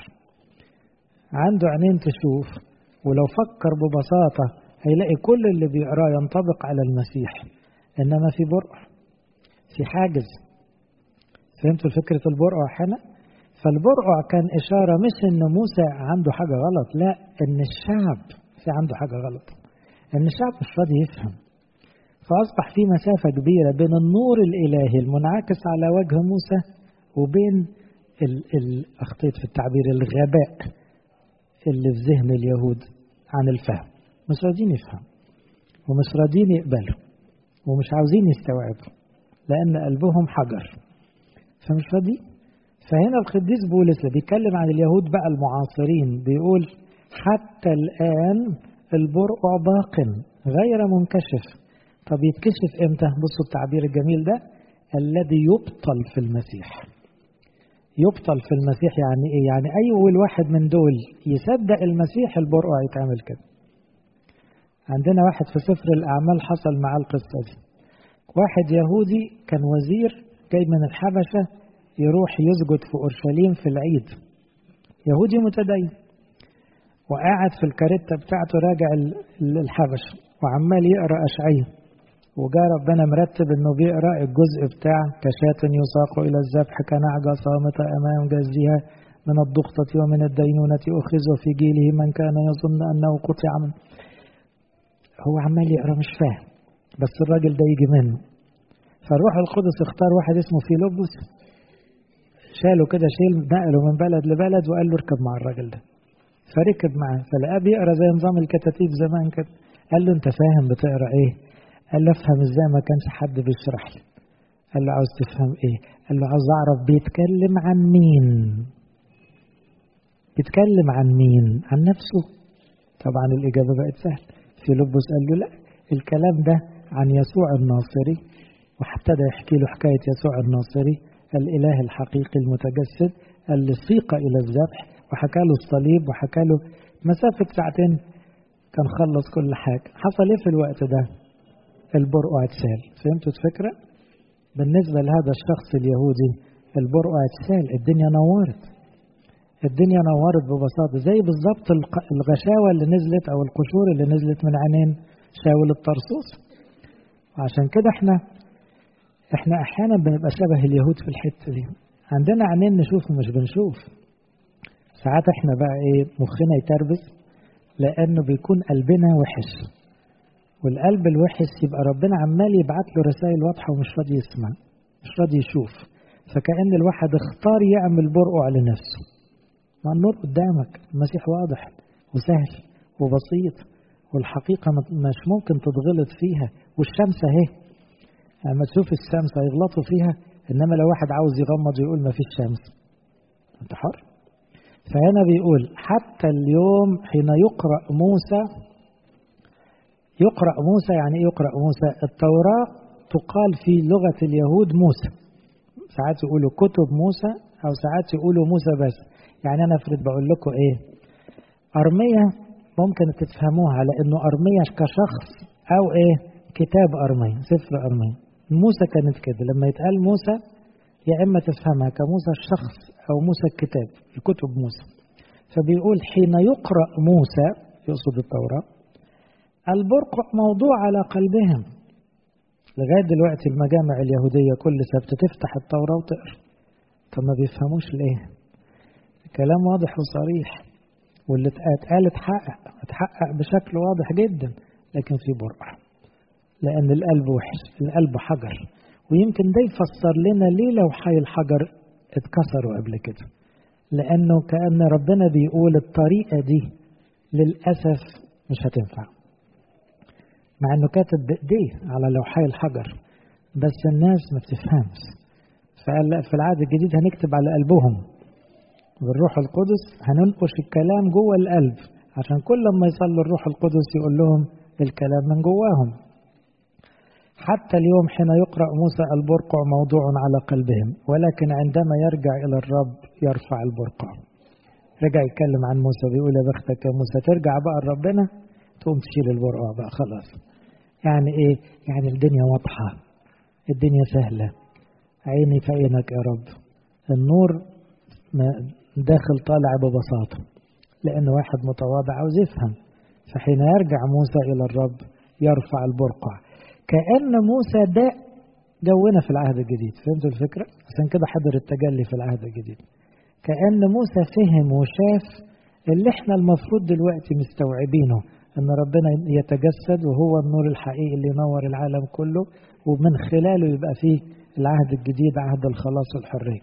عنده عينين تشوف ولو فكر ببساطة هيلاقي كل اللي بيقراه ينطبق على المسيح إنما في برقع في حاجز فهمتوا فكرة البرقع هنا فالبرقع كان إشارة مش إن موسى عنده حاجة غلط لا إن الشعب في عنده حاجة غلط إن الشعب مش راضي يفهم فأصبح في مسافة كبيرة بين النور الإلهي المنعكس على وجه موسى وبين ال ال أخطيت في التعبير الغباء اللي في ذهن اليهود عن الفهم مش راضيين يفهم ومش راضيين يقبلوا ومش عاوزين يستوعبوا لأن قلبهم حجر فمش راضيين فهنا القديس بولس اللي بيتكلم عن اليهود بقى المعاصرين بيقول حتى الآن البرقع باق غير منكشف طب يتكشف امتى بصوا التعبير الجميل ده الذي يبطل في المسيح يبطل في المسيح يعني ايه يعني اول واحد من دول يصدق المسيح البرقع يتعمل كده عندنا واحد في سفر الاعمال حصل معاه القصه دي واحد يهودي كان وزير جاي من الحبشه يروح يسجد في اورشليم في العيد يهودي متدين وقاعد في الكاريتا بتاعته راجع الحبشه وعمال يقرا اشعياء وجاء ربنا مرتب انه بيقرا الجزء بتاع كشاة يساق الى الذبح كنعجة صامتة امام جزها من الضغطة ومن الدينونة اخذ وفي جيله من كان يظن انه قطع من هو عمال يقرا مش فاهم بس الراجل ده يجي منه فالروح القدس اختار واحد اسمه فيلبس شاله كده شيل نقله من بلد لبلد وقال له اركب مع الراجل ده فركب معاه فلقاه بيقرا زي نظام الكتاتيب زمان كده قال له انت فاهم بتقرا ايه قال له افهم ازاي ما كانش حد بيشرح لي قال له عاوز تفهم ايه قال له عاوز اعرف بيتكلم عن مين بيتكلم عن مين عن نفسه طبعا الاجابه بقت سهله فيلبس قال له لا الكلام ده عن يسوع الناصري وابتدى يحكي له حكايه يسوع الناصري الاله الحقيقي المتجسد اللي سيق الى الذبح وحكى له الصليب وحكى له مسافه ساعتين كان خلص كل حاجه حصل ايه في الوقت ده البرقع اتسال فهمتوا الفكرة؟ بالنسبة لهذا الشخص اليهودي البرقع اتسال الدنيا نورت الدنيا نورت ببساطة زي بالظبط الغشاوة اللي نزلت أو القشور اللي نزلت من عينين شاول الطرسوس وعشان كده احنا احنا احيانا بنبقى شبه اليهود في الحتة دي عندنا عينين نشوف ومش بنشوف ساعات احنا بقى ايه مخنا يتربس لانه بيكون قلبنا وحش والقلب الوحش يبقى ربنا عمال يبعت له رسائل واضحه ومش راضي يسمع مش راضي يشوف فكأن الواحد اختار يعمل برقع لنفسه ما النور قدامك المسيح واضح وسهل وبسيط والحقيقة مش ممكن تتغلط فيها والشمس اهي لما تشوف الشمس هيغلطوا فيها انما لو واحد عاوز يغمض يقول ما فيش شمس انت حر فهنا بيقول حتى اليوم حين يقرأ موسى يقرأ موسى يعني ايه يقرأ موسى التوراة تقال في لغة اليهود موسى ساعات يقولوا كتب موسى أو ساعات يقولوا موسى بس يعني أنا أفرض بقول لكم إيه أرمية ممكن تفهموها على إنه أرمية كشخص أو إيه كتاب أرمية سفر أرمية موسى كانت كده لما يتقال موسى يا إما تفهمها كموسى الشخص أو موسى الكتاب الكتب موسى فبيقول حين يقرأ موسى يقصد التوراة البرقع موضوع على قلبهم لغاية دلوقتي المجامع اليهودية كل سبت تفتح التوراة وتقرأ طب ما بيفهموش ليه كلام واضح وصريح واللي اتقال اتحقق اتحقق بشكل واضح جدا لكن في برقع لأن القلب وحش القلب حجر ويمكن ده يفسر لنا ليه لو حي الحجر اتكسروا قبل كده لأنه كأن ربنا بيقول الطريقة دي للأسف مش هتنفع مع أنه كاتب بإيديه على لوحي الحجر بس الناس ما بتفهمش فقال لا في العهد الجديد هنكتب على قلبهم بالروح القدس هننقش الكلام جوه القلب عشان كل ما يصلوا الروح القدس يقول لهم الكلام من جواهم حتى اليوم حين يقرأ موسى البرقع موضوع على قلبهم ولكن عندما يرجع إلى الرب يرفع البرقع رجع يتكلم عن موسى بيقول يا بختك يا موسى ترجع بقى لربنا تقوم تشيل البرقع بقى خلاص يعني ايه يعني الدنيا واضحة الدنيا سهلة عيني في عينك يا رب النور داخل طالع ببساطة لأن واحد متواضع عاوز يفهم فحين يرجع موسى إلى الرب يرفع البرقع كأن موسى ده جونا في العهد الجديد فهمتوا الفكرة؟ عشان كده حضر التجلي في العهد الجديد كأن موسى فهم وشاف اللي احنا المفروض دلوقتي مستوعبينه ان ربنا يتجسد وهو النور الحقيقي اللي ينور العالم كله ومن خلاله يبقى فيه العهد الجديد عهد الخلاص والحرية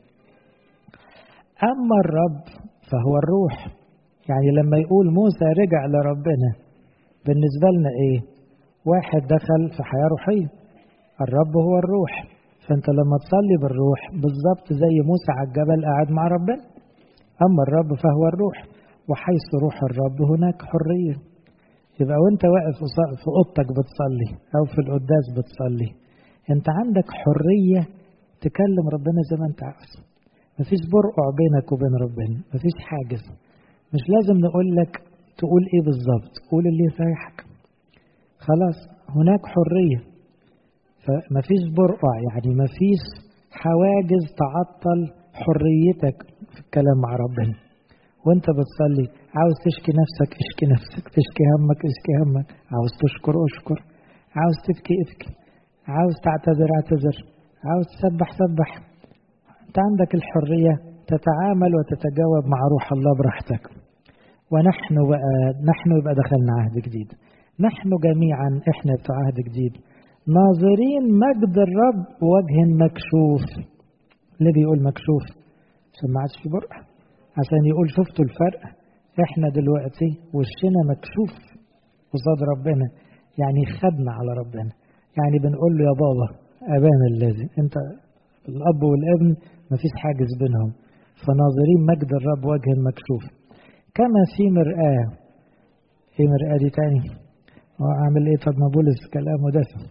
أما الرب فهو الروح يعني لما يقول موسى رجع لربنا بالنسبة لنا إيه واحد دخل في حياة روحية الرب هو الروح فأنت لما تصلي بالروح بالظبط زي موسى على الجبل قاعد مع ربنا أما الرب فهو الروح وحيث روح الرب هناك حرية يبقى وانت واقف في اوضتك بتصلي او في القداس بتصلي انت عندك حرية تكلم ربنا زي ما انت عاوز مفيش برقع بينك وبين ربنا مفيش حاجز مش لازم نقول لك تقول ايه بالظبط قول اللي يريحك خلاص هناك حرية فمفيش برقع يعني مفيش حواجز تعطل حريتك في الكلام مع ربنا وانت بتصلي عاوز تشكي نفسك اشكي نفسك تشكي همك اشكي همك عاوز تشكر اشكر عاوز تبكي ابكي عاوز تعتذر اعتذر عاوز تسبح سبح انت عندك الحرية تتعامل وتتجاوب مع روح الله براحتك ونحن بقى نحن يبقى دخلنا عهد جديد نحن جميعا احنا بتوع عهد جديد ناظرين مجد الرب وجه مكشوف ليه بيقول مكشوف عشان ما عادش في برقع عشان يقول شفتوا الفرق احنا دلوقتي وشنا مكشوف قصاد ربنا يعني خدنا على ربنا يعني بنقول له يا بابا ابانا الذي انت الاب والابن مفيش حاجز بينهم فناظرين مجد الرب وجه مكشوف كما في مرآة ايه مرآة دي تاني هو عامل ايه طب ما بولس كلامه دسم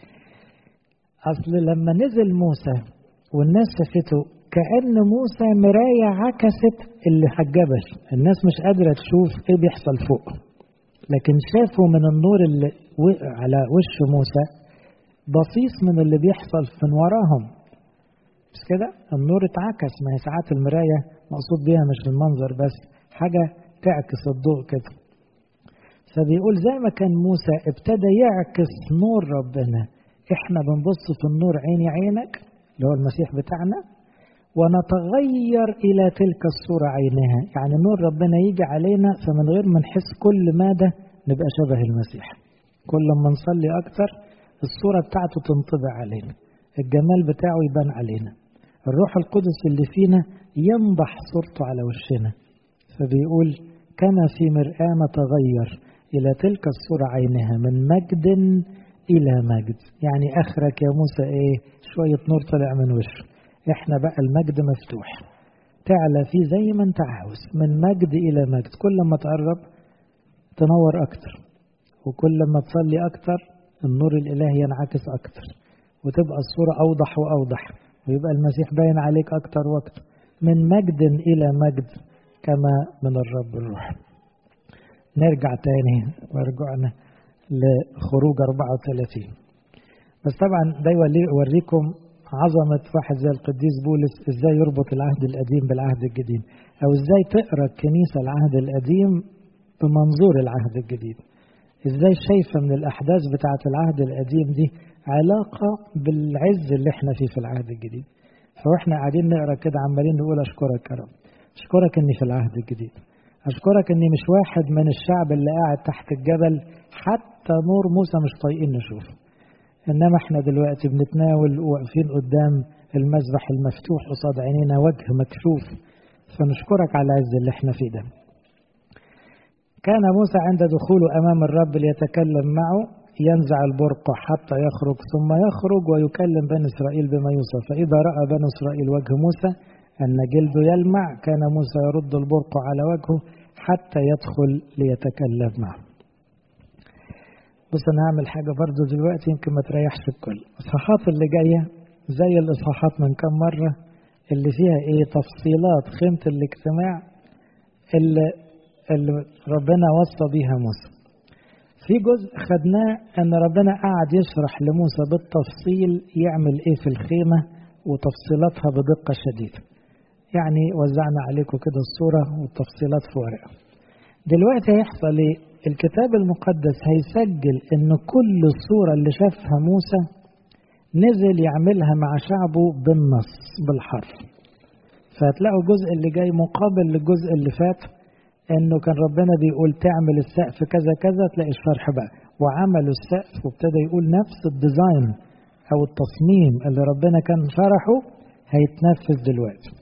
اصل لما نزل موسى والناس شافته كأن موسى مراية عكست اللي حجبش الناس مش قادرة تشوف ايه بيحصل فوق لكن شافوا من النور اللي وقع على وش موسى بصيص من اللي بيحصل من وراهم مش كده النور اتعكس ما هي ساعات المراية مقصود بيها مش المنظر بس حاجة تعكس الضوء كده فبيقول زي ما كان موسى ابتدى يعكس نور ربنا احنا بنبص في النور عيني عينك اللي هو المسيح بتاعنا ونتغير إلى تلك الصورة عينها يعني نور ربنا يجي علينا فمن غير ما نحس كل مادة نبقى شبه المسيح كل ما نصلي أكتر الصورة بتاعته تنطبع علينا الجمال بتاعه يبان علينا الروح القدس اللي فينا ينضح صورته على وشنا فبيقول كما في مرآة نتغير إلى تلك الصورة عينها من مجد إلى مجد يعني آخرك يا موسى إيه شوية نور طلع من وشه احنا بقى المجد مفتوح تعلى فيه زي ما انت عاوز من مجد الى مجد كل ما تقرب تنور اكتر وكل ما تصلي اكتر النور الالهي ينعكس اكتر وتبقى الصورة اوضح واوضح ويبقى المسيح باين عليك اكتر واكتر من مجد الى مجد كما من الرب الروح نرجع تاني ورجعنا لخروج 34 بس طبعا ده يوريكم عظمة واحد زي القديس بولس ازاي يربط العهد القديم بالعهد الجديد او ازاي تقرا الكنيسة العهد القديم بمنظور العهد الجديد ازاي شايفة من الاحداث بتاعة العهد القديم دي علاقة بالعز اللي احنا فيه في العهد الجديد فاحنا قاعدين نقرا كده عمالين نقول اشكرك يا رب اشكرك اني في العهد الجديد اشكرك اني مش واحد من الشعب اللي قاعد تحت الجبل حتى نور موسى مش طايقين نشوفه انما احنا دلوقتي بنتناول واقفين قدام المذبح المفتوح قصاد عينينا وجه مكشوف فنشكرك على العز اللي احنا فيه ده كان موسى عند دخوله امام الرب ليتكلم معه ينزع البرقع حتى يخرج ثم يخرج ويكلم بني اسرائيل بما يوصف فاذا راى بني اسرائيل وجه موسى ان جلده يلمع كان موسى يرد البرقع على وجهه حتى يدخل ليتكلم معه بص انا هعمل حاجه برضو دلوقتي يمكن ما تريحش الكل الاصحاحات اللي جايه زي الاصحاحات من كم مره اللي فيها ايه تفصيلات خيمه الاجتماع اللي, اللي ربنا وصى بيها موسى في جزء خدناه ان ربنا قعد يشرح لموسى بالتفصيل يعمل ايه في الخيمه وتفصيلاتها بدقه شديده يعني وزعنا عليكم كده الصوره والتفصيلات في ورقه دلوقتي هيحصل ايه الكتاب المقدس هيسجل ان كل الصورة اللي شافها موسى نزل يعملها مع شعبه بالنص بالحرف فهتلاقوا الجزء اللي جاي مقابل للجزء اللي فات انه كان ربنا بيقول تعمل السقف كذا كذا تلاقي الشرح بقى وعملوا السقف وابتدى يقول نفس الديزاين او التصميم اللي ربنا كان شرحه هيتنفذ دلوقتي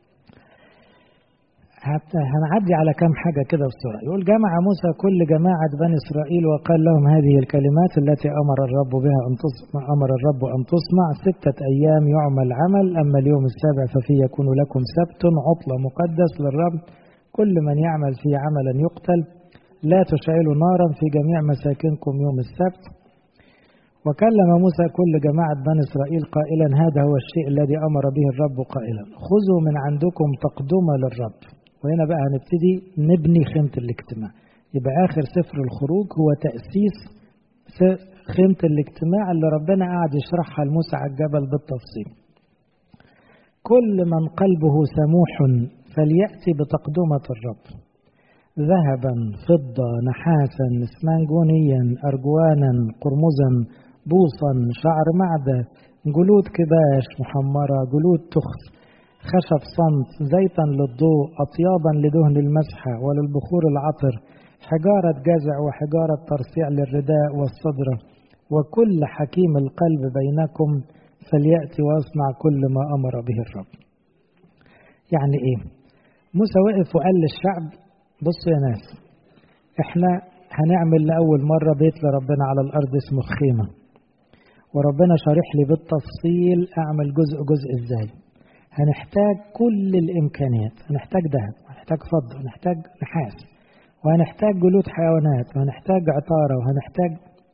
حتى هنعدي على كم حاجة كده بسرعة يقول جمع موسى كل جماعة بني إسرائيل وقال لهم هذه الكلمات التي أمر الرب بها أن تصنع أمر الرب أن تصنع ستة أيام يعمل عمل أما اليوم السابع ففيه يكون لكم سبت عطلة مقدس للرب كل من يعمل فيه عملا يقتل لا تشعلوا نارا في جميع مساكنكم يوم السبت وكلم موسى كل جماعة بني إسرائيل قائلا هذا هو الشيء الذي أمر به الرب قائلا خذوا من عندكم تقدمة للرب وهنا بقى هنبتدي نبني خيمة الاجتماع يبقى آخر سفر الخروج هو تأسيس خيمة الاجتماع اللي ربنا قاعد يشرحها لموسى على الجبل بالتفصيل كل من قلبه سموح فليأتي بتقدمة الرب ذهبا فضة نحاسا اسمنجونيا أرجوانا قرمزا بوصا شعر معدة جلود كباش محمرة جلود تخس خشب صمت زيتا للضوء أطيابا لدهن المسحة وللبخور العطر حجارة جزع وحجارة ترصيع للرداء والصدرة وكل حكيم القلب بينكم فليأتي ويصنع كل ما أمر به الرب يعني إيه موسى وقف وقال للشعب بصوا يا ناس احنا هنعمل لأول مرة بيت لربنا على الأرض اسمه خيمة وربنا شارح لي بالتفصيل أعمل جزء جزء إزاي هنحتاج كل الإمكانيات هنحتاج ذهب وهنحتاج فضة وهنحتاج نحاس وهنحتاج جلود حيوانات وهنحتاج عطارة وهنحتاج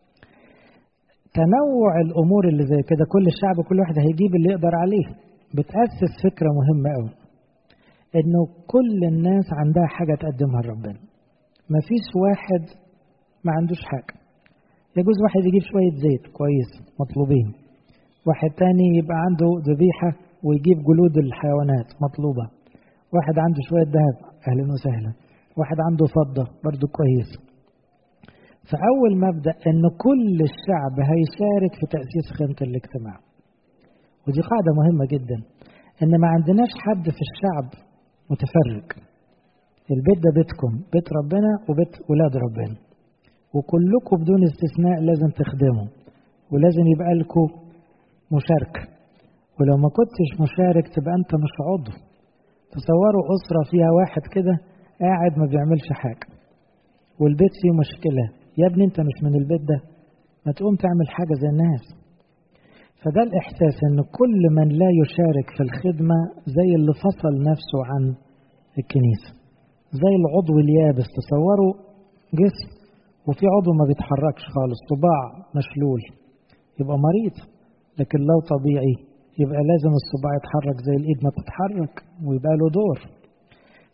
تنوع الأمور اللي زي كده كل الشعب كل واحد هيجيب اللي يقدر عليه بتأسس فكرة مهمة أوي إنه كل الناس عندها حاجة تقدمها لربنا مفيش واحد ما عندوش حاجة يجوز واحد يجيب شوية زيت كويس مطلوبين واحد تاني يبقى عنده ذبيحة ويجيب جلود الحيوانات مطلوبة واحد عنده شوية ذهب أهلا وسهلا واحد عنده فضة برضو كويس فأول مبدأ أن كل الشعب هيشارك في تأسيس خيمة الاجتماع ودي قاعدة مهمة جدا أن ما عندناش حد في الشعب متفرق البيت ده بيتكم بيت ربنا وبيت ولاد ربنا وكلكم بدون استثناء لازم تخدموا ولازم يبقى لكم مشاركة ولو ما كنتش مشارك تبقى أنت مش عضو تصوروا أسرة فيها واحد كده قاعد ما بيعملش حاجة والبيت فيه مشكلة يا ابني أنت مش من البيت ده ما تقوم تعمل حاجة زي الناس فده الإحساس أن كل من لا يشارك في الخدمة زي اللي فصل نفسه عن الكنيسة زي العضو اليابس تصوروا جسم وفي عضو ما بيتحركش خالص صباع مشلول يبقى مريض لكن لو طبيعي يبقى لازم الصباع يتحرك زي الايد ما تتحرك ويبقى له دور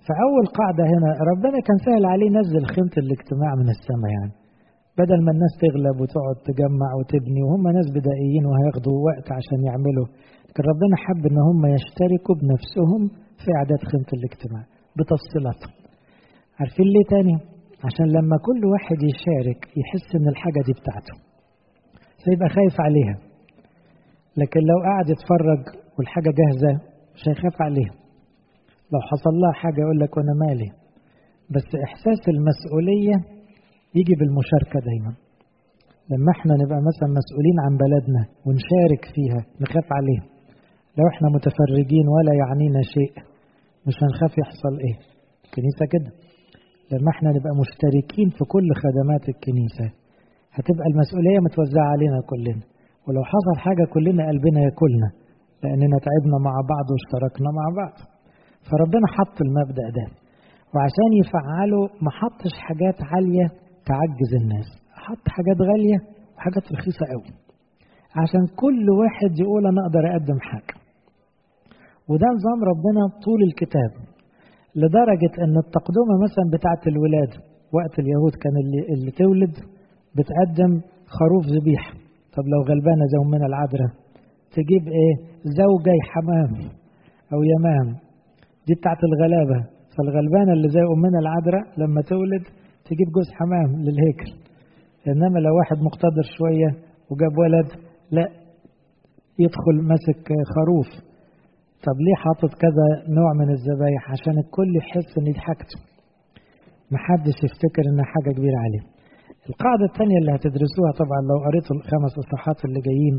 فأول قاعدة هنا ربنا كان سهل عليه ينزل خيمة الاجتماع من السماء يعني بدل ما الناس تغلب وتقعد تجمع وتبني وهم ناس بدائيين وهياخدوا وقت عشان يعملوا لكن ربنا حب ان هم يشتركوا بنفسهم في اعداد خيمة الاجتماع بتفصيلاتهم عارفين ليه تاني عشان لما كل واحد يشارك يحس ان الحاجة دي بتاعته فيبقى خايف عليها لكن لو قاعد يتفرج والحاجة جاهزة مش هيخاف عليها لو حصل لها حاجة يقول لك وانا مالي بس احساس المسؤولية يجي بالمشاركة دايما لما احنا نبقى مثلا مسؤولين عن بلدنا ونشارك فيها نخاف عليها لو احنا متفرجين ولا يعنينا شيء مش هنخاف يحصل ايه الكنيسة كده لما احنا نبقى مشتركين في كل خدمات الكنيسة هتبقى المسؤولية متوزعة علينا كلنا ولو حصل حاجة كلنا قلبنا ياكلنا لأننا تعبنا مع بعض واشتركنا مع بعض فربنا حط المبدأ ده وعشان يفعله ما حطش حاجات عالية تعجز الناس حط حاجات غالية وحاجات رخيصة قوي عشان كل واحد يقول أنا أقدر أقدم حاجة وده نظام ربنا طول الكتاب لدرجة أن التقدمة مثلا بتاعة الولاد وقت اليهود كان اللي, اللي تولد بتقدم خروف ذبيحة طب لو غلبانة زي أمنا العذراء تجيب إيه زوجي حمام أو يمام دي بتاعة الغلابة فالغلبانة اللي زي أمنا العذراء لما تولد تجيب جوز حمام للهيكل إنما لو واحد مقتدر شوية وجاب ولد لا يدخل ماسك خروف طب ليه حاطط كذا نوع من الذبايح عشان الكل يحس ان دي حاجته محدش يفتكر انها حاجة كبيرة عليه القاعدة الثانية اللي هتدرسوها طبعا لو قريتوا الخمس اصحاحات اللي جايين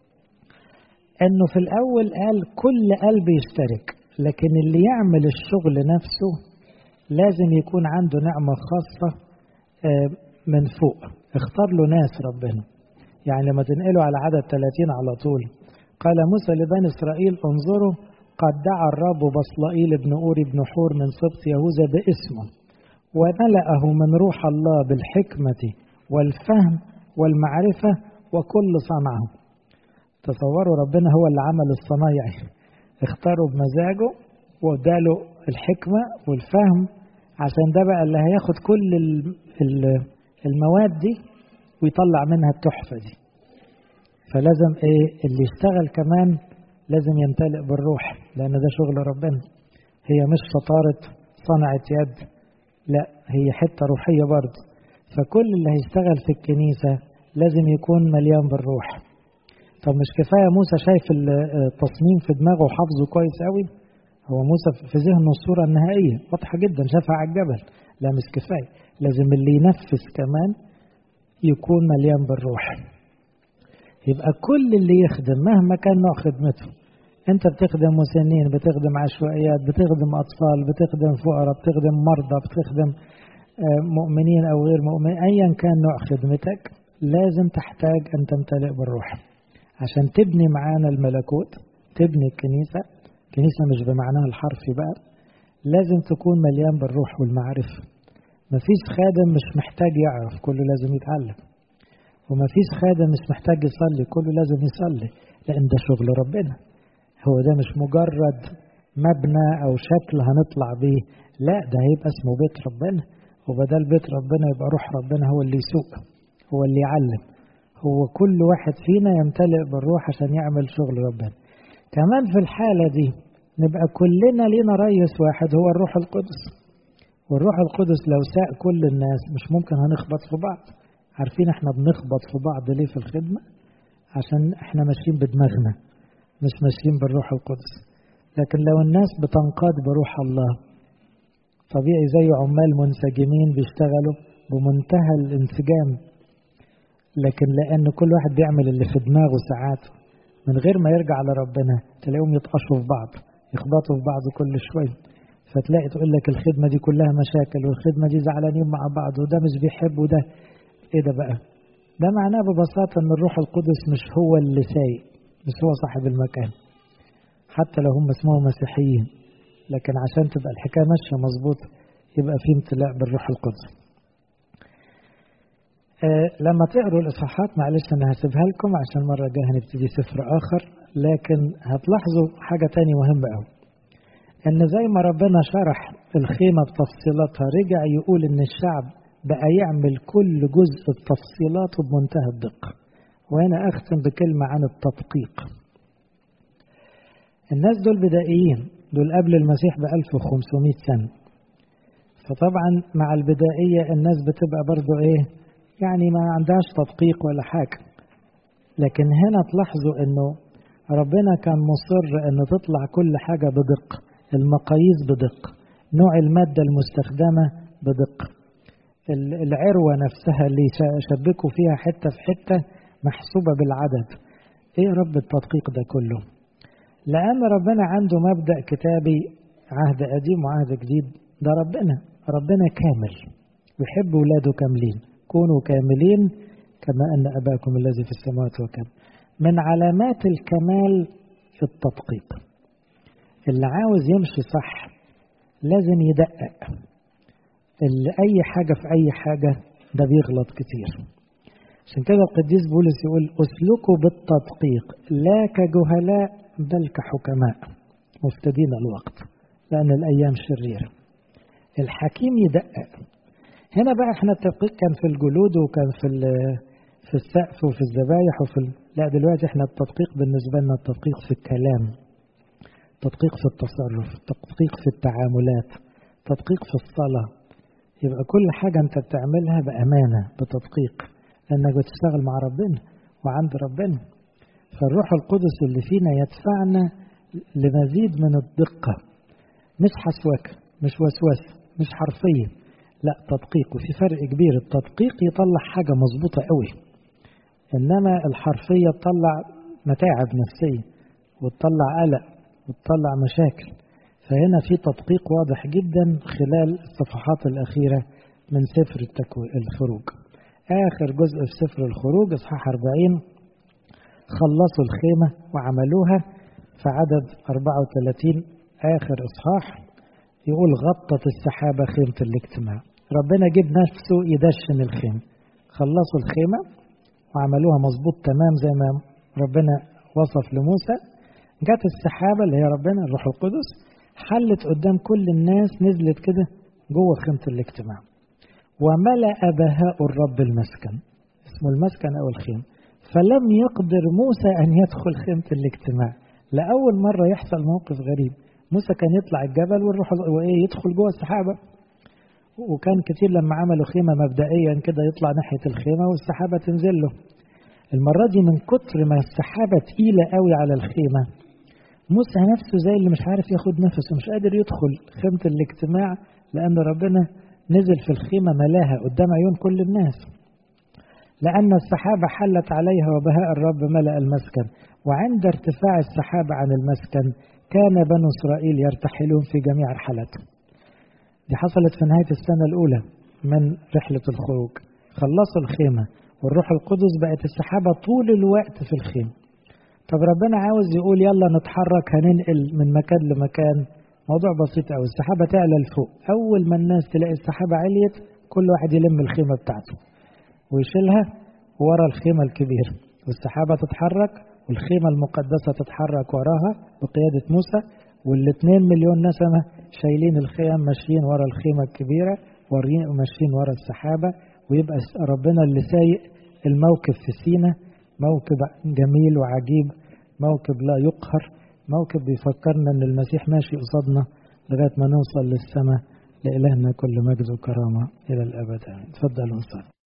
انه في الاول قال كل قلب يشترك لكن اللي يعمل الشغل نفسه لازم يكون عنده نعمة خاصة من فوق اختار له ناس ربنا يعني لما تنقلوا على عدد 30 على طول قال موسى لبني إسرائيل انظروا قد دعا الرب بصلائيل بن أوري بن حور من سبط يهوذا باسمه وملأه من روح الله بالحكمة والفهم والمعرفة وكل صنعه تصوروا ربنا هو اللي عمل الصنايعي اختاره بمزاجه واداله الحكمة والفهم عشان ده بقى اللي هياخد كل المواد دي ويطلع منها التحفة دي فلازم ايه اللي يشتغل كمان لازم يمتلئ بالروح لان ده شغل ربنا هي مش شطارة صنعة يد لا هي حتة روحية برضه فكل اللي هيشتغل في الكنيسة لازم يكون مليان بالروح طب مش كفاية موسى شايف التصميم في دماغه وحافظه كويس قوي هو موسى في ذهنه الصورة النهائية واضحة جدا شافها على الجبل لا مش كفاية لازم اللي ينفذ كمان يكون مليان بالروح يبقى كل اللي يخدم مهما كان نوع خدمته انت بتخدم مسنين بتخدم عشوائيات بتخدم اطفال بتخدم فقراء بتخدم مرضى بتخدم مؤمنين او غير مؤمنين ايا كان نوع خدمتك لازم تحتاج ان تمتلئ بالروح عشان تبني معانا الملكوت تبني الكنيسه كنيسه مش بمعناها الحرفي بقى لازم تكون مليان بالروح والمعرفه مفيش خادم مش محتاج يعرف كله لازم يتعلم ومفيش خادم مش محتاج يصلي كله لازم يصلي لان ده شغل ربنا هو ده مش مجرد مبنى او شكل هنطلع بيه لا ده هيبقى اسمه بيت ربنا وبدل بيت ربنا يبقى روح ربنا هو اللي يسوق هو اللي يعلم هو كل واحد فينا يمتلئ بالروح عشان يعمل شغل ربنا كمان في الحالة دي نبقى كلنا لينا ريس واحد هو الروح القدس والروح القدس لو ساق كل الناس مش ممكن هنخبط في بعض عارفين احنا بنخبط في بعض ليه في الخدمة عشان احنا ماشيين بدماغنا مش ماشيين بالروح القدس لكن لو الناس بتنقاد بروح الله طبيعي زي عمال منسجمين بيشتغلوا بمنتهى الانسجام لكن لأن كل واحد بيعمل اللي في دماغه ساعات من غير ما يرجع لربنا تلاقيهم يطقشوا في بعض يخبطوا في بعض كل شوية فتلاقي تقول لك الخدمة دي كلها مشاكل والخدمة دي زعلانين مع بعض وده مش بيحب وده ايه ده بقى ده معناه ببساطة ان الروح القدس مش هو اللي سايق مش هو صاحب المكان حتى لو هم اسمهم مسيحيين لكن عشان تبقى الحكاية ماشية مظبوط يبقى في امتلاء بالروح القدس آه لما تقروا الإصحاحات معلش أنا هسيبها لكم عشان المرة الجاية هنبتدي سفر آخر لكن هتلاحظوا حاجة تانية مهمة أوي ان زي ما ربنا شرح الخيمة بتفصيلاتها رجع يقول ان الشعب بقى يعمل كل جزء بتفصيلاته بمنتهى الدقة وهنا اختم بكلمة عن التدقيق الناس دول بدائيين دول قبل المسيح ب 1500 سنة فطبعا مع البدائية الناس بتبقى برضو ايه يعني ما عندهاش تدقيق ولا حاجة لكن هنا تلاحظوا انه ربنا كان مصر ان تطلع كل حاجة بدقة المقاييس بدقة نوع المادة المستخدمة بدقة العروة نفسها اللي شبكوا فيها حتة في حتة محسوبة بالعدد ايه رب التدقيق ده كله لأن ربنا عنده مبدأ كتابي عهد قديم وعهد جديد ده ربنا ربنا كامل يحب ولاده كاملين كونوا كاملين كما أن أباكم الذي في السماوات وكامل من علامات الكمال في التدقيق اللي عاوز يمشي صح لازم يدقق اللي أي حاجة في أي حاجة ده بيغلط كتير عشان كده القديس بولس يقول اسلكوا بالتدقيق لا كجهلاء بل كحكماء مفتدين الوقت لأن الأيام شريرة الحكيم يدقق هنا بقى احنا التدقيق كان في الجلود وكان في في السقف وفي الذبايح وفي ال... لا دلوقتي احنا التدقيق بالنسبة لنا التدقيق في الكلام تدقيق في التصرف تدقيق في التعاملات تدقيق في الصلاة يبقى كل حاجة انت بتعملها بأمانة بتدقيق لأنك بتشتغل مع ربنا وعند ربنا فالروح القدس اللي فينا يدفعنا لمزيد من الدقة مش حسوكة مش وسوسة مش حرفية لا تدقيق وفي فرق كبير التدقيق يطلع حاجة مظبوطة قوي إنما الحرفية تطلع متاعب نفسية وتطلع قلق وتطلع مشاكل فهنا في تدقيق واضح جدا خلال الصفحات الأخيرة من سفر التكو... الخروج آخر جزء في سفر الخروج إصحاح 40 خلصوا الخيمة وعملوها في عدد 34 آخر إصحاح يقول غطت السحابة خيمة الاجتماع ربنا جيب نفسه يدشن الخيمة خلصوا الخيمة وعملوها مظبوط تمام زي ما ربنا وصف لموسى جت السحابة اللي هي ربنا الروح القدس حلت قدام كل الناس نزلت كده جوه خيمة الاجتماع وملأ بهاء الرب المسكن اسمه المسكن أو الخيمة فلم يقدر موسى أن يدخل خيمة الاجتماع لأول مرة يحصل موقف غريب موسى كان يطلع الجبل والروح وإيه يدخل جوه السحابة وكان كتير لما عملوا خيمة مبدئيا كده يطلع ناحية الخيمة والسحابة تنزل له المرة دي من كتر ما السحابة تقيلة قوي على الخيمة موسى نفسه زي اللي مش عارف ياخد نفسه مش قادر يدخل خيمة الاجتماع لأن ربنا نزل في الخيمة ملاها قدام عيون كل الناس لأن السحابة حلت عليها وبهاء الرب ملأ المسكن وعند ارتفاع السحابة عن المسكن كان بنو إسرائيل يرتحلون في جميع رحلاتهم دي حصلت في نهاية السنة الأولى من رحلة الخروج خلصوا الخيمة والروح القدس بقت السحابة طول الوقت في الخيمة طب ربنا عاوز يقول يلا نتحرك هننقل من مكان لمكان موضوع بسيط أوي السحابة تعلى لفوق أول ما الناس تلاقي السحابة عليت كل واحد يلم الخيمة بتاعته ويشيلها ورا الخيمة الكبيرة والسحابة تتحرك والخيمة المقدسة تتحرك وراها بقيادة موسى والاثنين مليون نسمة شايلين الخيم ماشيين ورا الخيمة الكبيرة وماشيين ورا السحابة ويبقى ربنا اللي سايق الموكب في سينا موكب جميل وعجيب موكب لا يقهر موكب بيفكرنا ان المسيح ماشي قصادنا لغايه ما نوصل للسماء لإلهنا كل مجد وكرامه الى الابد تفضلوا نصلي